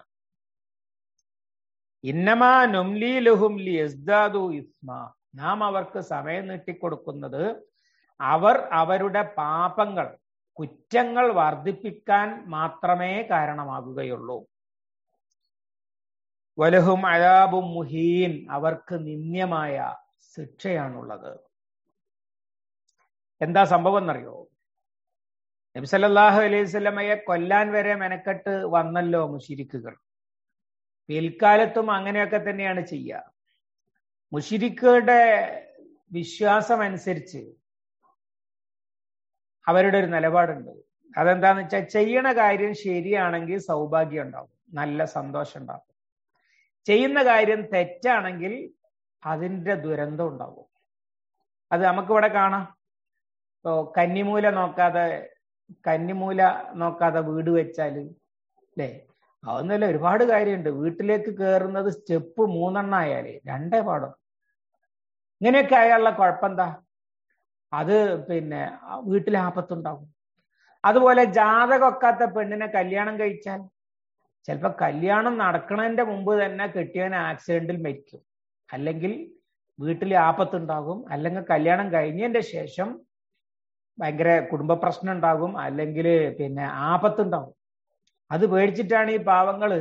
Speaker 1: ഇന്നമാ നുംലീലുഹും ലി യസ്ദാദു ഇസ്മ നാം അവർക്ക് സമയം നീട്ടിക്കൊടുക്കുന്നത് അവർ അവരുടെ പാപങ്ങൾ കുറ്റങ്ങൾ വർദ്ധിപ്പിക്കാൻ മാത്രമേ കാരണമാകുകയുള്ളൂ വലഹും അഴാബും മുഹീൻ അവർക്ക് നിന്ദ്യമായ ശിക്ഷയാണുള്ളത് എന്താ സംഭവം എന്നറിയോ നബ്സല്ലാഹു അലൈഹി സ്വലമയെ കൊല്ലാൻ വരെ മെനക്കെട്ട് വന്നല്ലോ മുഷിരിക്കുകൾ പിൽക്കാലത്തും അങ്ങനെയൊക്കെ തന്നെയാണ് ചെയ്യുക മുഷിരിക്കുകളുടെ വിശ്വാസം അനുസരിച്ച് അവരുടെ ഒരു നിലപാടുണ്ട് അതെന്താന്ന് വെച്ചാൽ ചെയ്യണ കാര്യം ശരിയാണെങ്കിൽ സൗഭാഗ്യം ഉണ്ടാവും നല്ല സന്തോഷം ഉണ്ടാവും ചെയ്യുന്ന കാര്യം തെറ്റാണെങ്കിൽ അതിന്റെ ദുരന്തം ഉണ്ടാവും അത് നമുക്കിവിടെ കാണാം ഇപ്പോ കന്നിമൂല നോക്കാതെ കന്നിമൂല നോക്കാതെ വീട് വെച്ചാല് അല്ലേ അതൊന്നല്ല ഒരുപാട് കാര്യമുണ്ട് വീട്ടിലേക്ക് കയറുന്നത് സ്റ്റെപ്പ് മൂന്നെണ്ണം ആയാലേ രണ്ടേ പാടും ഇങ്ങനെയൊക്കെ ആയാലുള്ള കുഴപ്പമെന്താ അത് പിന്നെ വീട്ടിൽ ആപത്തുണ്ടാവും അതുപോലെ ജാതകൊക്കാത്ത പെണ്ണിനെ കല്യാണം കഴിച്ചാൽ ചിലപ്പോ കല്യാണം നടക്കണതിന്റെ മുമ്പ് തന്നെ കെട്ടിയവൻ ആക്സിഡന്റിൽ മരിക്കും അല്ലെങ്കിൽ വീട്ടിൽ ആപത്തുണ്ടാകും അല്ലെങ്കിൽ കല്യാണം കഴിഞ്ഞതിന്റെ ശേഷം ഭയങ്കര കുടുംബ പ്രശ്നം ഉണ്ടാകും അല്ലെങ്കിൽ പിന്നെ ആപത്തുണ്ടാകും അത് പേടിച്ചിട്ടാണ് ഈ പാവങ്ങള്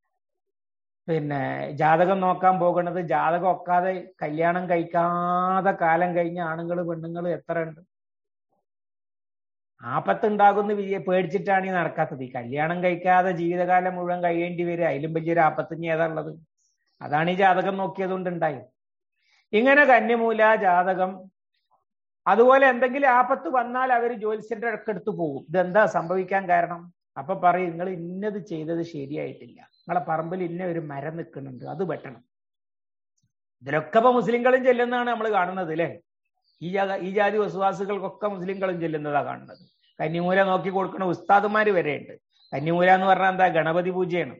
Speaker 1: പിന്നെ ജാതകം നോക്കാൻ പോകുന്നത് ജാതകം ഒക്കാതെ കല്യാണം കഴിക്കാതെ കാലം കഴിഞ്ഞ ആണുങ്ങൾ പെണ്ണുങ്ങൾ എത്ര ഉണ്ട് ആപത്തുണ്ടാകുന്ന വിജയ പേടിച്ചിട്ടാണ് ഈ നടക്കാത്തത് ഈ കല്യാണം കഴിക്കാതെ ജീവിതകാലം മുഴുവൻ കഴിയേണ്ടി വരും അതിലും വലിയൊരു ആപത്തിന് ഏതാ ഉള്ളത് അതാണ് ഈ ജാതകം നോക്കിയതുകൊണ്ട് ഉണ്ടായി ഇങ്ങനെ കന്യമൂല ജാതകം അതുപോലെ എന്തെങ്കിലും ആപത്ത് വന്നാൽ അവർ ജ്യോത്സ്യന്റെ അടുക്കടുത്ത് പോകും ഇതെന്താ സംഭവിക്കാൻ കാരണം അപ്പൊ പറയും നിങ്ങൾ ഇന്നത് ചെയ്തത് ശരിയായിട്ടില്ല നിങ്ങളെ പറമ്പിൽ ഇന്ന ഒരു മരം നിൽക്കുന്നുണ്ട് അത് വെട്ടണം ഇതിലൊക്കെ ഇപ്പൊ മുസ്ലിങ്ങളും ചെല്ലുന്നതാണ് നമ്മൾ കാണുന്നത് അല്ലേ ഈ ജാ ഈ ജാതി വിശ്വാസികൾക്കൊക്കെ മുസ്ലിങ്ങളും ചെല്ലുന്നതാ കാണുന്നത് കന്നിമൂല നോക്കി കൊടുക്കുന്ന ഉസ്താദുമാര് വരെയുണ്ട് കന്നിമൂല എന്ന് പറഞ്ഞാൽ എന്താ ഗണപതി പൂജയാണ്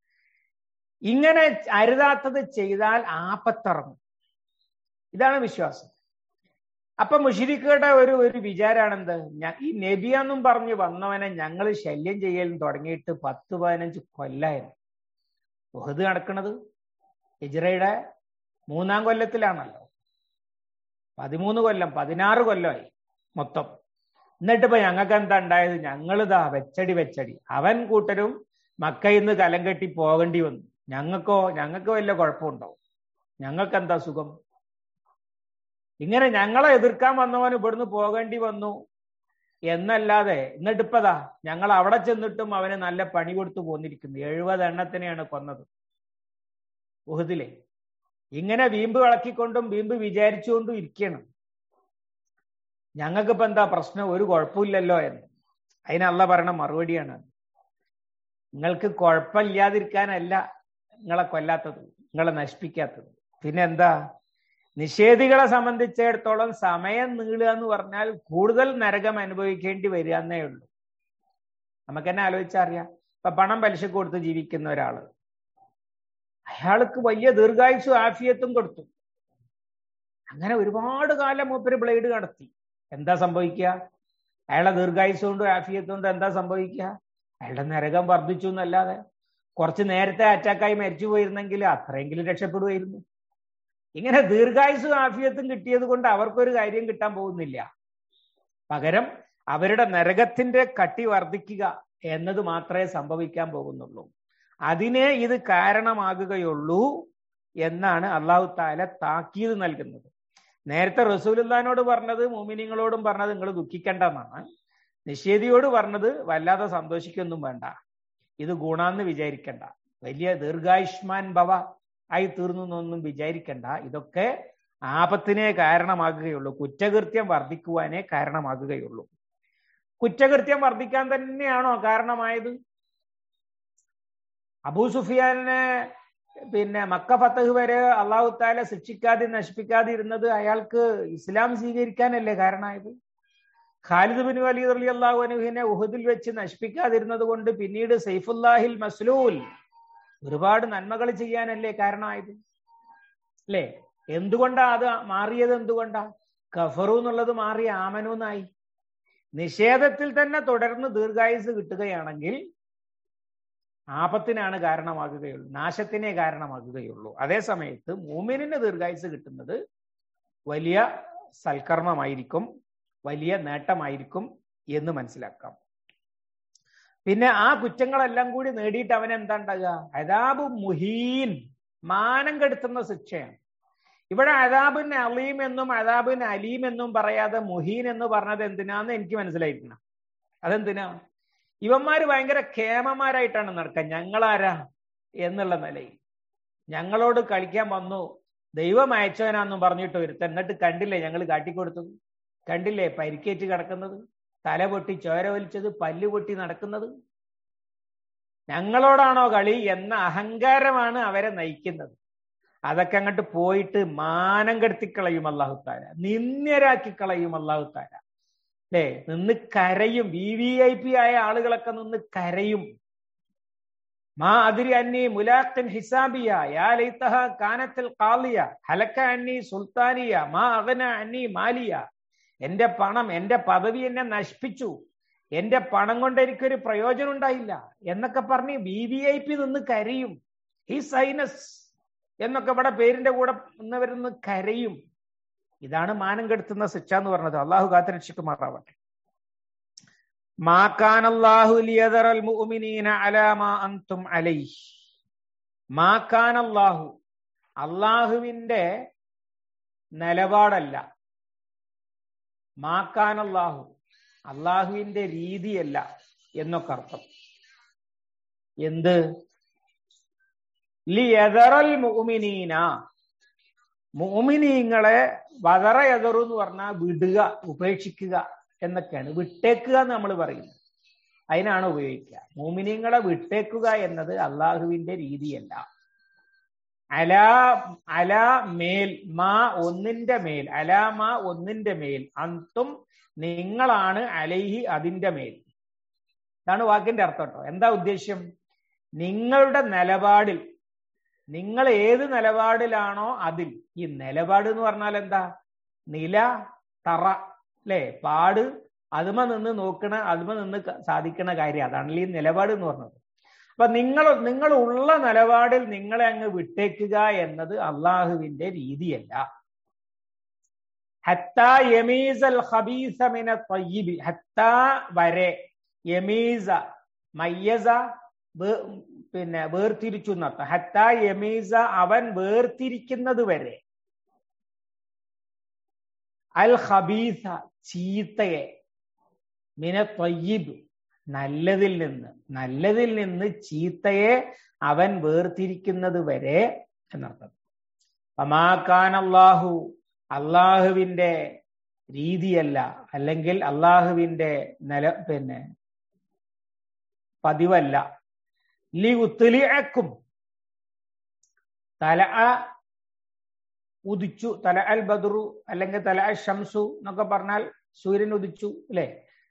Speaker 1: ഇങ്ങനെ അരുതാത്തത് ചെയ്താൽ ആപത്തിറങ്ങും ഇതാണ് വിശ്വാസം അപ്പൊ മുഷിരിക്കുകളുടെ ഒരു ഒരു വിചാരാണെന്ത് ഈ നബിയാന്നും പറഞ്ഞ് വന്നവനെ ഞങ്ങൾ ശല്യം ചെയ്യലും തുടങ്ങിയിട്ട് പത്ത് പതിനഞ്ച് കൊല്ലായിരുന്നു ഉഹദ് നടക്കുന്നത് ഹിജ്റയുടെ മൂന്നാം കൊല്ലത്തിലാണല്ലോ പതിമൂന്ന് കൊല്ലം പതിനാറ് കൊല്ലമായി മൊത്തം എന്നിട്ടിപ്പോ ഞങ്ങൾക്ക് എന്താ ഉണ്ടായത് ഞങ്ങളിതാ വെച്ചടി വെച്ചടി അവൻ കൂട്ടരും മക്കയിൽ നിന്ന് കലം കെട്ടി പോകേണ്ടി വന്നു ഞങ്ങൾക്കോ ഞങ്ങൾക്ക് വല്ല കുഴപ്പമുണ്ടാവും ഞങ്ങൾക്ക് എന്താ സുഖം ഇങ്ങനെ ഞങ്ങളെ എതിർക്കാൻ വന്നവൻ ഇവിടുന്ന് പോകേണ്ടി വന്നു എന്നല്ലാതെ എന്നിട്ടിപ്പതാ ഞങ്ങൾ അവിടെ ചെന്നിട്ടും അവന് നല്ല പണി കൊടുത്തു പോന്നിരിക്കുന്നു എഴുപത് എണ്ണത്തിനെയാണ് കൊന്നത് ഉഹദിലെ ഇങ്ങനെ വീമ്പ് കളക്കിക്കൊണ്ടും വീമ്പ് വിചാരിച്ചുകൊണ്ടും ഇരിക്കണം ഞങ്ങൾക്കിപ്പോ എന്താ പ്രശ്നം ഒരു കുഴപ്പമില്ലല്ലോ എന്ന് അതിനല്ല പറയണ മറുപടിയാണ് നിങ്ങൾക്ക് കുഴപ്പമില്ലാതിരിക്കാനല്ല നിങ്ങളെ കൊല്ലാത്തത് നിങ്ങളെ നശിപ്പിക്കാത്തത് പിന്നെ എന്താ നിഷേധികളെ സംബന്ധിച്ചിടത്തോളം സമയം നീളുക എന്ന് പറഞ്ഞാൽ കൂടുതൽ നരകം അനുഭവിക്കേണ്ടി വരിക എന്നേ ഉള്ളൂ നമുക്ക് തന്നെ ആലോചിച്ചറിയാം ഇപ്പൊ പണം പലിശ കൊടുത്ത് ജീവിക്കുന്ന ഒരാള് അയാൾക്ക് വലിയ ദീർഘായുസും ആഫിയത്തും കൊടുത്തു അങ്ങനെ ഒരുപാട് കാലം മൂപ്പര് ബ്ലേഡ് കടത്തി എന്താ സംഭവിക്കുക അയാളെ ദീർഘായുസ് കൊണ്ടും ആഫിയത്ത് കൊണ്ടും എന്താ സംഭവിക്കുക അയാളുടെ നരകം വർദ്ധിച്ചു എന്നല്ലാതെ കുറച്ച് നേരത്തെ അറ്റാക്കായി മരിച്ചു പോയിരുന്നെങ്കിൽ അത്രയെങ്കിലും രക്ഷപ്പെടുമായിരുന്നു ഇങ്ങനെ ദീർഘായുസും ആഫിയത്തും കിട്ടിയത് കൊണ്ട് അവർക്കൊരു കാര്യം കിട്ടാൻ പോകുന്നില്ല പകരം അവരുടെ നരകത്തിന്റെ കട്ടി വർദ്ധിക്കുക എന്നത് മാത്രമേ സംഭവിക്കാൻ പോകുന്നുള്ളൂ അതിനെ ഇത് കാരണമാകുകയുള്ളൂ എന്നാണ് അള്ളാഹു താല താക്കീത് നൽകുന്നത് നേരത്തെ റസൂലുല്ലാനോട് പറഞ്ഞത് മോമിനിങ്ങളോടും പറഞ്ഞത് നിങ്ങൾ ദുഃഖിക്കേണ്ടെന്നാണ് നിഷേധിയോട് പറഞ്ഞത് വല്ലാതെ സന്തോഷിക്കൊന്നും വേണ്ട ഇത് ഗുണാന്ന് വിചാരിക്കണ്ട വലിയ ദീർഘായുഷ്മാൻ ഭവ ആയി തീർന്നു എന്നൊന്നും വിചാരിക്കണ്ട ഇതൊക്കെ ആപത്തിനെ കാരണമാകുകയുള്ളൂ കുറ്റകൃത്യം വർദ്ധിക്കുവാനേ കാരണമാകുകയുള്ളൂ കുറ്റകൃത്യം വർദ്ധിക്കാൻ തന്നെയാണോ കാരണമായത് അബൂ സുഫിയാനെ പിന്നെ മക്ക ഫത്തഹ് വരെ അള്ളാഹു താല ശിക്ഷിക്കാതെ നശിപ്പിക്കാതെ ഇരുന്നത് അയാൾക്ക് ഇസ്ലാം സ്വീകരിക്കാനല്ലേ കാരണമായത് ഖാലിദ് ബിൻ വലീദ് അലി അള്ളാഹു അനുഹിനെ ഉഹദിൽ വെച്ച് നശിപ്പിക്കാതിരുന്നത് കൊണ്ട് പിന്നീട് സൈഫുല്ലാഹിൽ മസ്ലൂൽ ഒരുപാട് നന്മകൾ ചെയ്യാനല്ലേ കാരണമായത് അല്ലേ എന്തുകൊണ്ടാ അത് മാറിയത് എന്തുകൊണ്ടാ കഫറു എന്നുള്ളത് മാറി ആമനൂന്നായി നിഷേധത്തിൽ തന്നെ തുടർന്ന് ദീർഘായുസ് കിട്ടുകയാണെങ്കിൽ ആപത്തിനാണ് കാരണമാകുകയുള്ളൂ നാശത്തിനെ കാരണമാകുകയുള്ളൂ അതേ സമയത്ത് മൂമിനിന് ദീർഘായുസ് കിട്ടുന്നത് വലിയ സൽക്കർമ്മമായിരിക്കും വലിയ നേട്ടമായിരിക്കും എന്ന് മനസ്സിലാക്കാം പിന്നെ ആ കുറ്റങ്ങളെല്ലാം കൂടി നേടിയിട്ട് അവൻ എന്താ ഉണ്ടാകുക അതാബ് മുഹീൻ മാനം കെടുത്തുന്ന ശിക്ഷയാണ് ഇവിടെ അതാബിൻ അലീം എന്നും അതാബിൻ അലീം എന്നും പറയാതെ മുഹീൻ എന്ന് പറഞ്ഞത് എന്തിനാന്ന് എനിക്ക് മനസ്സിലായിരിക്കണം അതെന്തിനാ ഇവന്മാര് ഭയങ്കര കേമന്മാരായിട്ടാണ് നടക്കുക ഞങ്ങളാരാ എന്നുള്ള നിലയിൽ ഞങ്ങളോട് കളിക്കാൻ വന്നു ദൈവം അയച്ചവനാന്നും പറഞ്ഞിട്ട് ഒരുത്തൻ എന്നിട്ട് കണ്ടില്ലേ ഞങ്ങൾ കാട്ടിക്കൊടുത്തത് കണ്ടില്ലേ പരിക്കേറ്റ് കിടക്കുന്നത് തല പൊട്ടി ചോര വലിച്ചത് പല്ല് പൊട്ടി നടക്കുന്നത് ഞങ്ങളോടാണോ കളി എന്ന അഹങ്കാരമാണ് അവരെ നയിക്കുന്നത് അതൊക്കെ അങ്ങോട്ട് പോയിട്ട് മാനം കെടുത്തി കളയും അള്ളാഹുത്താര നിന്ദ്യരാക്കി കളയും അള്ളാഹുത്താര അല്ലേ നിന്ന് കരയും വി വി ഐ പി ആയ ആളുകളൊക്കെ നിന്ന് കരയും മാ അതിരി അന്നി മുലാഖൻ ഹിസാബിയ യാ ലൈത്തഹ കാനത്തിൽ കാളിയ ഹലക്ക അന്നി സുൽത്താനിയ മാ അഗന അന്നി മാലിയ എന്റെ പണം എന്റെ പദവി എന്നെ നശിപ്പിച്ചു എന്റെ പണം കൊണ്ട് എനിക്കൊരു പ്രയോജനം ഉണ്ടായില്ല എന്നൊക്കെ പറഞ്ഞ് ബി വി ഐ പി നിന്ന് കരയും ഈ സൈനസ് എന്നൊക്കെ ഇവിടെ പേരിന്റെ കൂടെ നിന്നവരിന്ന് കരയും ഇതാണ് മാനം കെടുത്തുന്ന ശിക്ഷ എന്ന് പറഞ്ഞത് അള്ളാഹു കാത്തിരക്ഷിക്കുമാറാവട്ടെ മാക്കാനല്ലാഹു ലിയദറൽ മുഅ്മിനീന അലാ മാ അൻതും അലൈഹി മാക്കാനല്ലാഹു അള്ളാഹുവിന്റെ നിലപാടല്ല മാക്കാനല്ലാഹു അള്ളാഹുവിന്റെ രീതിയല്ല എന്നൊക്കെ അർത്ഥം എന്ത് ലിയദറൽ മുഅ്മിനീന മുഅ്മിനീങ്ങളെ വതറ എതറു എന്ന് പറഞ്ഞാൽ വിടുക ഉപേക്ഷിക്കുക എന്നൊക്കെയാണ് വിട്ടേക്കുക എന്ന് നമ്മൾ പറയുന്നത് അതിനാണ് ഉപയോഗിക്കുക മോമിനിങ്ങളെ വിട്ടേക്കുക എന്നത് അള്ളാഹുവിന്റെ രീതിയല്ല അല അല മേൽ മാ ഒന്നിന്റെ മേൽ അല മാ ഒന്നിന്റെ മേൽ അന്തും നിങ്ങളാണ് അലൈഹി അതിന്റെ മേൽ ഇതാണ് വാക്കിന്റെ അർത്ഥം കേട്ടോ എന്താ ഉദ്ദേശ്യം നിങ്ങളുടെ നിലപാടിൽ നിങ്ങൾ ഏത് നിലപാടിലാണോ അതിൽ ഈ നിലപാട് എന്ന് പറഞ്ഞാൽ എന്താ നില തറ അല്ലെ പാട് അതുമ നിന്ന് നോക്കണ അതുമ നിന്ന് സാധിക്കണ കാര്യം അതാണല്ലേ ഈ നിലപാട് എന്ന് പറഞ്ഞത് അപ്പൊ നിങ്ങൾ നിങ്ങൾ ഉള്ള നിലപാടിൽ നിങ്ങളെ അങ്ങ് വിട്ടേക്കുക എന്നത് അള്ളാഹുവിന്റെ രീതിയല്ല ഹത്ത യമീസൽ ഹബീസമിന തയ്യിബി ഹത്ത വരെ യമീസ മയ്യസ പിന്നെ വേർതിരിച്ചു എന്നർത്ഥം ഹത്ത യമീസ അവൻ വേർതിരിക്കുന്നത് വരെ അൽ ഹബീസ ചീത്തയെ മിന തൊയ്യിബ് നല്ലതിൽ നിന്ന് നല്ലതിൽ നിന്ന് ചീത്തയെ അവൻ വേർതിരിക്കുന്നത് വരെ എന്നർത്ഥം അമാക്കാൻ അള്ളാഹു അള്ളാഹുവിന്റെ രീതിയല്ല അല്ലെങ്കിൽ അള്ളാഹുവിന്റെ നില പിന്നെ പതിവല്ല ലി ഉത്തുലിയക്കും തല ഉദിച്ചു തല അൽ ബദറു അല്ലെങ്കിൽ തല അൽ ഷംസു എന്നൊക്കെ പറഞ്ഞാൽ സൂര്യൻ ഉദിച്ചു അല്ലെ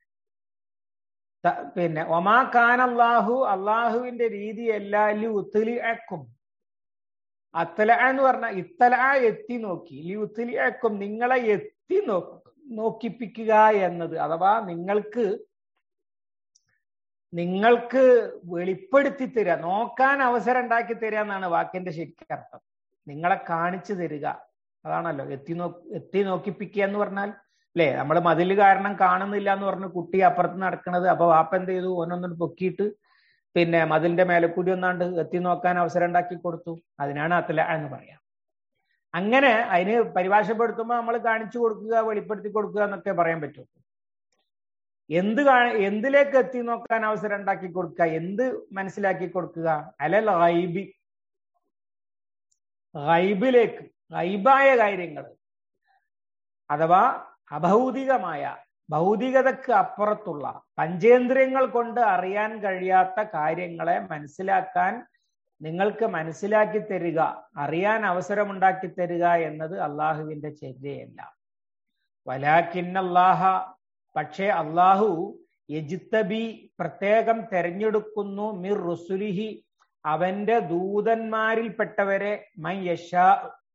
Speaker 1: പിന്നെ ഒമാ ഖാൻ അള്ളാഹു അള്ളാഹുവിന്റെ രീതിയല്ല ലി ഉത്തുലി അക്കും അത്തല എന്ന് പറഞ്ഞാൽ ഇത്തല എത്തി നോക്കി ലി ഉത്തുലി അക്കും നിങ്ങളെ എത്തി നോ നോക്കിപ്പിക്കുക എന്നത് അഥവാ നിങ്ങൾക്ക് നിങ്ങൾക്ക് വെളിപ്പെടുത്തി തരിക നോക്കാൻ അവസരം ഉണ്ടാക്കി തരിക എന്നാണ് വാക്കിന്റെ ശരിക്കും അർത്ഥം നിങ്ങളെ കാണിച്ചു തരിക അതാണല്ലോ എത്തി നോ എത്തി നോക്കിപ്പിക്കുക എന്ന് പറഞ്ഞാൽ അല്ലേ നമ്മൾ മതിൽ കാരണം കാണുന്നില്ല എന്ന് പറഞ്ഞ് കുട്ടി അപ്പുറത്ത് നടക്കണത് അപ്പൊ വാപ്പ എന്ത് ചെയ്തു ഓനൊന്നും പൊക്കിയിട്ട് പിന്നെ മതിലിന്റെ മേലെ കൂടി ഒന്നാണ്ട് എത്തി നോക്കാൻ അവസരം ഉണ്ടാക്കി കൊടുത്തു അതിനാണ് അത്തല എന്ന് പറയാം അങ്ങനെ അതിന് പരിഭാഷപ്പെടുത്തുമ്പോൾ നമ്മൾ കാണിച്ചു കൊടുക്കുക വെളിപ്പെടുത്തി കൊടുക്കുക എന്നൊക്കെ പറയാൻ പറ്റും എന്ത് എന്തിലേക്ക് എത്തി നോക്കാൻ അവസരം ഉണ്ടാക്കി കൊടുക്കുക എന്ത് മനസ്സിലാക്കി കൊടുക്കുക അലൽ ഗൈബി ഗൈബിലേക്ക് ഗൈബായ കാര്യങ്ങൾ അഥവാ അഭൗതികമായ ഭൗതികതക്ക് അപ്പുറത്തുള്ള പഞ്ചേന്ദ്രിയങ്ങൾ കൊണ്ട് അറിയാൻ കഴിയാത്ത കാര്യങ്ങളെ മനസ്സിലാക്കാൻ നിങ്ങൾക്ക് മനസ്സിലാക്കി തരിക അറിയാൻ അവസരമുണ്ടാക്കി തരിക എന്നത് അള്ളാഹുവിന്റെ ചര്യയല്ല വലാഖിന്നല്ലാഹ പക്ഷേ അള്ളാഹു യജിത്തബി പ്രത്യേകം തെരഞ്ഞെടുക്കുന്നു മിർ റുസുലിഹി അവന്റെ ദൂതന്മാരിൽപ്പെട്ടവരെ മൈ യശാ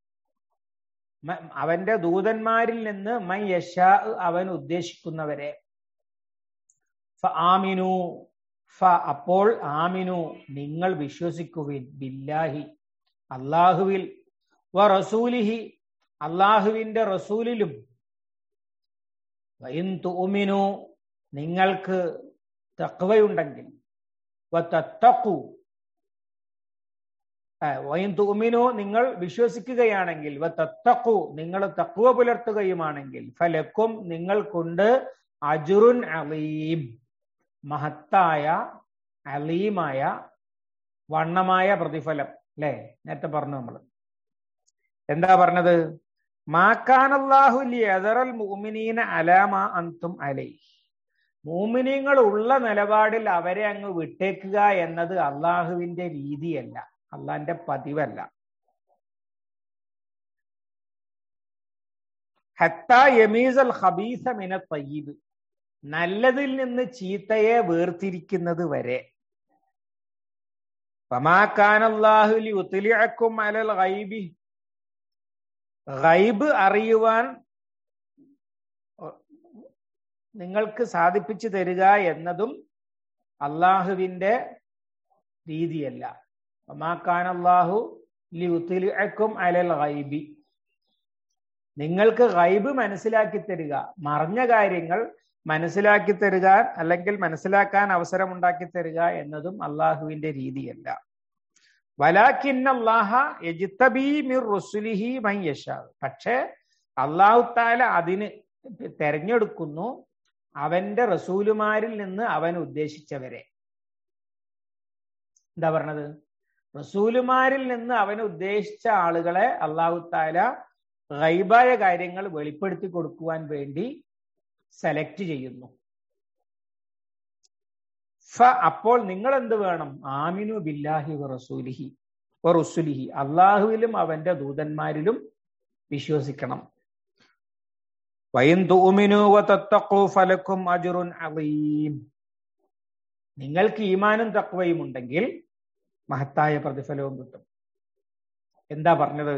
Speaker 1: അവന്റെ ദൂതന്മാരിൽ നിന്ന് മൈ യശാ അവൻ ഉദ്ദേശിക്കുന്നവരെ ഫ ആമിനു ഫ അപ്പോൾ ആമിനു നിങ്ങൾ വിശ്വസിക്കുവിൻ ബില്ലാഹി അള്ളാഹുവിൽ വ റസൂലിഹി അള്ളാഹുവിന്റെ റസൂലിലും വൈൻ തുമിനു നിങ്ങൾക്ക് തക്വയുണ്ടെങ്കിൽ വത്തക്കു വൈൻ തുമിനു നിങ്ങൾ വിശ്വസിക്കുകയാണെങ്കിൽ വത്തക്കു നിങ്ങൾ തക്വ പുലർത്തുകയുമാണെങ്കിൽ ഫലക്കും നിങ്ങൾക്കുണ്ട് അജുറുൻ അലീം മഹത്തായ അലീമായ വണ്ണമായ പ്രതിഫലം അല്ലെ നേരത്തെ പറഞ്ഞു നമ്മൾ എന്താ പറഞ്ഞത് മാക്കാനല്ലാഹു ലിയദറൽ മുഅ്മിനീന അലാമ അന്തും അലൈ മൂമിനീങ്ങൾ ഉള്ള നിലപാടിൽ അവരെ അങ്ങ് വിട്ടേക്കുക എന്നത് അള്ളാഹുവിന്റെ രീതിയല്ല അള്ളാന്റെ പതിവല്ല ഹത്ത യമീസൽ ഹബീസ മിന തയ്യബ് നല്ലതിൽ നിന്ന് ചീത്തയെ വേർതിരിക്കുന്നത് വരെ ഫമാക്കാനല്ലാഹുലി ഉത്തലിയക്കും അലൽ ഗൈബി ഗൈബ് അറിയുവാൻ നിങ്ങൾക്ക് സാധിപ്പിച്ചു തരിക എന്നതും അള്ളാഹുവിന്റെ രീതിയല്ല ഫമാക്കാനല്ലാഹു ലി ഉത്തലിയക്കും അലൽ ഗൈബി നിങ്ങൾക്ക് ഗൈബ് മനസ്സിലാക്കി തരിക മറഞ്ഞ കാര്യങ്ങൾ മനസ്സിലാക്കി തരിക അല്ലെങ്കിൽ മനസ്സിലാക്കാൻ അവസരമുണ്ടാക്കി തരിക എന്നതും അള്ളാഹുവിന്റെ രീതിയല്ല വലാഖിന്നല്ലാഹ പക്ഷേ അള്ളാഹു താല അതിന് തെരഞ്ഞെടുക്കുന്നു അവന്റെ റസൂലുമാരിൽ നിന്ന് അവൻ ഉദ്ദേശിച്ചവരെ എന്താ പറഞ്ഞത് റസൂലുമാരിൽ നിന്ന് അവൻ ഉദ്ദേശിച്ച ആളുകളെ അള്ളാഹു താല ഗൈബായ കാര്യങ്ങൾ വെളിപ്പെടുത്തി കൊടുക്കുവാൻ വേണ്ടി സെലക്ട് ചെയ്യുന്നു ഫ അപ്പോൾ നിങ്ങൾ എന്ത് വേണം ആമിനു ബില്ലാഹി റസൂലിഹി റസുലിഹി അള്ളാഹുവിലും അവന്റെ ദൂതന്മാരിലും വിശ്വസിക്കണം ഫലക്കും അജുറുൻ അലീം നിങ്ങൾക്ക് ഈമാനും തക്വയും ഉണ്ടെങ്കിൽ മഹത്തായ പ്രതിഫലവും കിട്ടും എന്താ പറഞ്ഞത്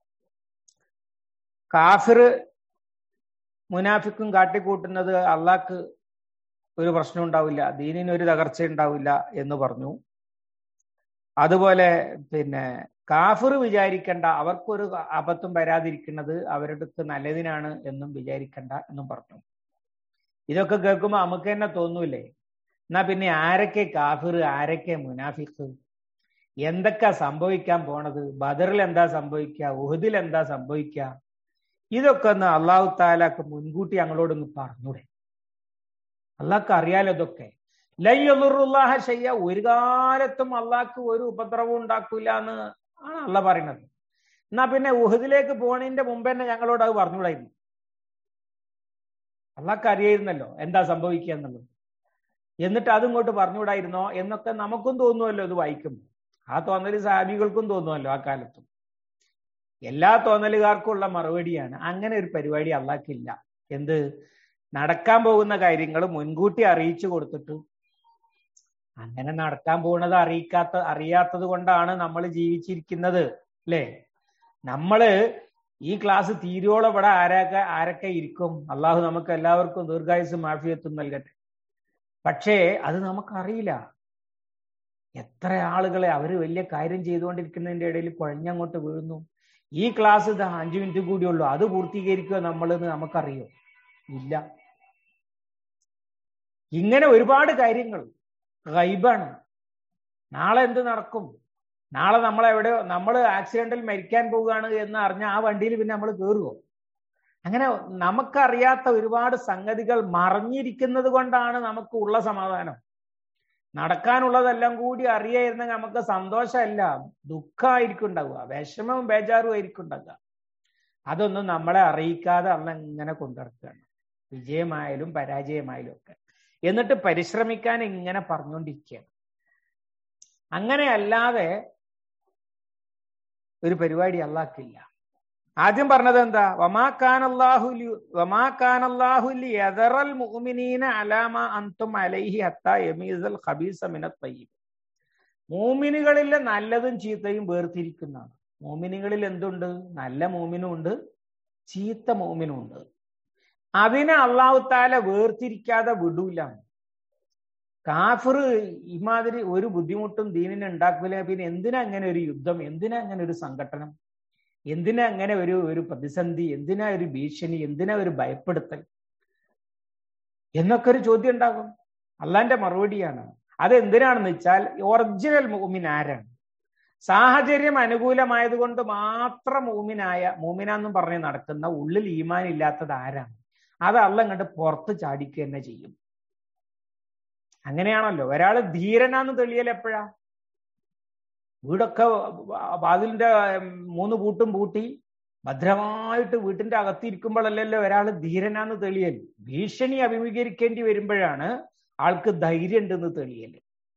Speaker 1: കാഫിർ മുനാഫിക്കും കാട്ടിക്കൂട്ടുന്നത് അള്ളാഹ്ക്ക് ഒരു പ്രശ്നം ഉണ്ടാവില്ല ദീനിന് ഒരു തകർച്ച ഉണ്ടാവില്ല എന്ന് പറഞ്ഞു അതുപോലെ പിന്നെ കാഫിർ വിചാരിക്കണ്ട അവർക്കൊരു അബദ്ധം വരാതിരിക്കുന്നത് അവരുടെ നല്ലതിനാണ് എന്നും വിചാരിക്കണ്ട എന്നും പറഞ്ഞു ഇതൊക്കെ കേൾക്കുമ്പോൾ നമുക്ക് തന്നെ തോന്നൂലേ എന്നാ പിന്നെ ആരൊക്കെ കാഫിർ ആരൊക്കെ മുനാഫിക്ക് എന്തൊക്കെ സംഭവിക്കാൻ പോണത് ബദറിൽ എന്താ സംഭവിക്കുക ഉഹദിൽ എന്താ സംഭവിക്കുക ഇതൊക്കെ ഒന്ന് അള്ളാഹു താലാക്ക് മുൻകൂട്ടി ഞങ്ങളോടൊന്ന് പറഞ്ഞൂടെ അള്ളാഹ്ക്ക് അറിയാലോ ഇതൊക്കെ ലയ്യുല്ലാഹ ശയ്യ ഒരു കാലത്തും അള്ളാഹ്ക്ക് ഒരു ഉപദ്രവം ഉണ്ടാക്കൂല എന്ന് ആണ് അള്ള പറയുന്നത് എന്നാ പിന്നെ ഉഹദിലേക്ക് പോണതിന്റെ മുമ്പ് തന്നെ ഞങ്ങളോട് അത് പറഞ്ഞുകൂടായിരുന്നു അള്ളാഹ്ക്ക് അറിയായിരുന്നല്ലോ എന്താ സംഭവിക്കുക എന്നുള്ളത് എന്നിട്ട് അതിങ്ങോട്ട് പറഞ്ഞുകൂടായിരുന്നോ എന്നൊക്കെ നമുക്കും തോന്നുമല്ലോ ഇത് വായിക്കുമ്പോൾ ആ തോന്നൽ സാബികൾക്കും തോന്നുമല്ലോ ആ കാലത്തും എല്ലാ തോന്നലുകാർക്കും ഉള്ള മറുപടിയാണ് അങ്ങനെ ഒരു പരിപാടി അള്ളാഹ്ക്കില്ല എന്ത് നടക്കാൻ പോകുന്ന കാര്യങ്ങൾ മുൻകൂട്ടി അറിയിച്ചു കൊടുത്തിട്ട് അങ്ങനെ നടക്കാൻ പോകുന്നത് അറിയിക്കാത്ത അറിയാത്തത് കൊണ്ടാണ് നമ്മൾ ജീവിച്ചിരിക്കുന്നത് അല്ലേ നമ്മള് ഈ ക്ലാസ് തീരോളം ഇവിടെ ആരൊക്കെ ആരൊക്കെ ഇരിക്കും അള്ളാഹു നമുക്ക് എല്ലാവർക്കും ദീർഘായുസും മാഫിയത്തും നൽകട്ടെ പക്ഷേ അത് നമുക്കറിയില്ല എത്ര ആളുകളെ അവര് വലിയ കാര്യം ചെയ്തുകൊണ്ടിരിക്കുന്നതിന്റെ ഇടയിൽ കുഴഞ്ഞങ്ങോട്ട് വീഴുന്നു ഈ ക്ലാസ് ഇത് അഞ്ചു മിനിറ്റ് കൂടിയുള്ളൂ അത് പൂർത്തീകരിക്കുക നമ്മളെന്ന് നമുക്കറിയോ ഇല്ല ഇങ്ങനെ ഒരുപാട് കാര്യങ്ങൾ ഗൈബാണ് നാളെ എന്ത് നടക്കും നാളെ നമ്മൾ എവിടെ നമ്മൾ ആക്സിഡന്റിൽ മരിക്കാൻ പോവുകയാണ് എന്ന് അറിഞ്ഞ ആ വണ്ടിയിൽ പിന്നെ നമ്മൾ കയറുമോ അങ്ങനെ നമുക്കറിയാത്ത ഒരുപാട് സംഗതികൾ മറിഞ്ഞിരിക്കുന്നത് കൊണ്ടാണ് നമുക്ക് ഉള്ള സമാധാനം നടക്കാനുള്ളതെല്ലാം കൂടി അറിയായിരുന്നെങ്കിൽ നമുക്ക് സന്തോഷമല്ല ദുഃഖമായിരിക്കും ഉണ്ടാവുക വിഷമവും ബേജാറും ആയിരിക്കും ഉണ്ടാവുക അതൊന്നും നമ്മളെ അറിയിക്കാതെ അന്ന് ഇങ്ങനെ കൊണ്ടിറക്കുകയാണ് വിജയമായാലും പരാജയമായാലും ഒക്കെ എന്നിട്ട് പരിശ്രമിക്കാൻ ഇങ്ങനെ പറഞ്ഞുകൊണ്ടിരിക്കുകയാണ് അങ്ങനെ അല്ലാതെ ഒരു പരിപാടി അള്ളാക്കില്ല ആദ്യം പറഞ്ഞത് എന്താ വമാക്കാനല്ലാഹുലി വമാക്കാനല്ലാഹുലി യദറൽ മുഅ്മിനീന അലാമ അന്തും അലൈഹി ഹത്ത യമീസൽ ഖബീസ മിനത് തയ്യിബ് മൂമിനുകളിലെ നല്ലതും ചീത്തയും വേർതിരിക്കുന്നതാണ് മൂമിനുകളിൽ എന്തുണ്ട് നല്ല മൂമിനും ഉണ്ട് ചീത്ത മൂമിനും ഉണ്ട് അതിനെ അള്ളാഹു താല വേർതിരിക്കാതെ വിടൂല കാഫിർ ഇമാതിരി ഒരു ബുദ്ധിമുട്ടും ദീനിനെ ഉണ്ടാക്കില്ല പിന്നെ എന്തിനാ അങ്ങനെ ഒരു യുദ്ധം എന്തിനാ അങ്ങനെ ഒരു സംഘടനം എന്തിനാ അങ്ങനെ ഒരു ഒരു പ്രതിസന്ധി എന്തിനാ ഒരു ഭീഷണി എന്തിനാ ഒരു ഭയപ്പെടുത്തൽ എന്നൊക്കെ ഒരു ചോദ്യം ഉണ്ടാകും അള്ളാന്റെ മറുപടിയാണ് അത് എന്തിനാണെന്ന് വെച്ചാൽ ഒറിജിനൽ മൂമിൻ ആരാണ് സാഹചര്യം അനുകൂലമായത് കൊണ്ട് മാത്രം മൂമിനായ മൂമിനാന്നും പറഞ്ഞ് നടക്കുന്ന ഉള്ളിൽ ഈമാൻ ഇല്ലാത്തത് ആരാണ് അത് അല്ല ഇങ്ങോട്ട് പുറത്ത് ചാടിക്കുക തന്നെ ചെയ്യും അങ്ങനെയാണല്ലോ ഒരാള് ധീരനാന്ന് തെളിയൽ എപ്പോഴാ വീടൊക്കെ വാതിലിന്റെ മൂന്ന് പൂട്ടും പൂട്ടി ഭദ്രമായിട്ട് വീട്ടിന്റെ അകത്തിരിക്കുമ്പോഴല്ലല്ലോ ഒരാൾ ധീരനാന്ന് തെളിയൽ ഭീഷണി അഭിമുഖീകരിക്കേണ്ടി വരുമ്പോഴാണ് ആൾക്ക് ധൈര്യം ഉണ്ടെന്ന് തെളിയൽ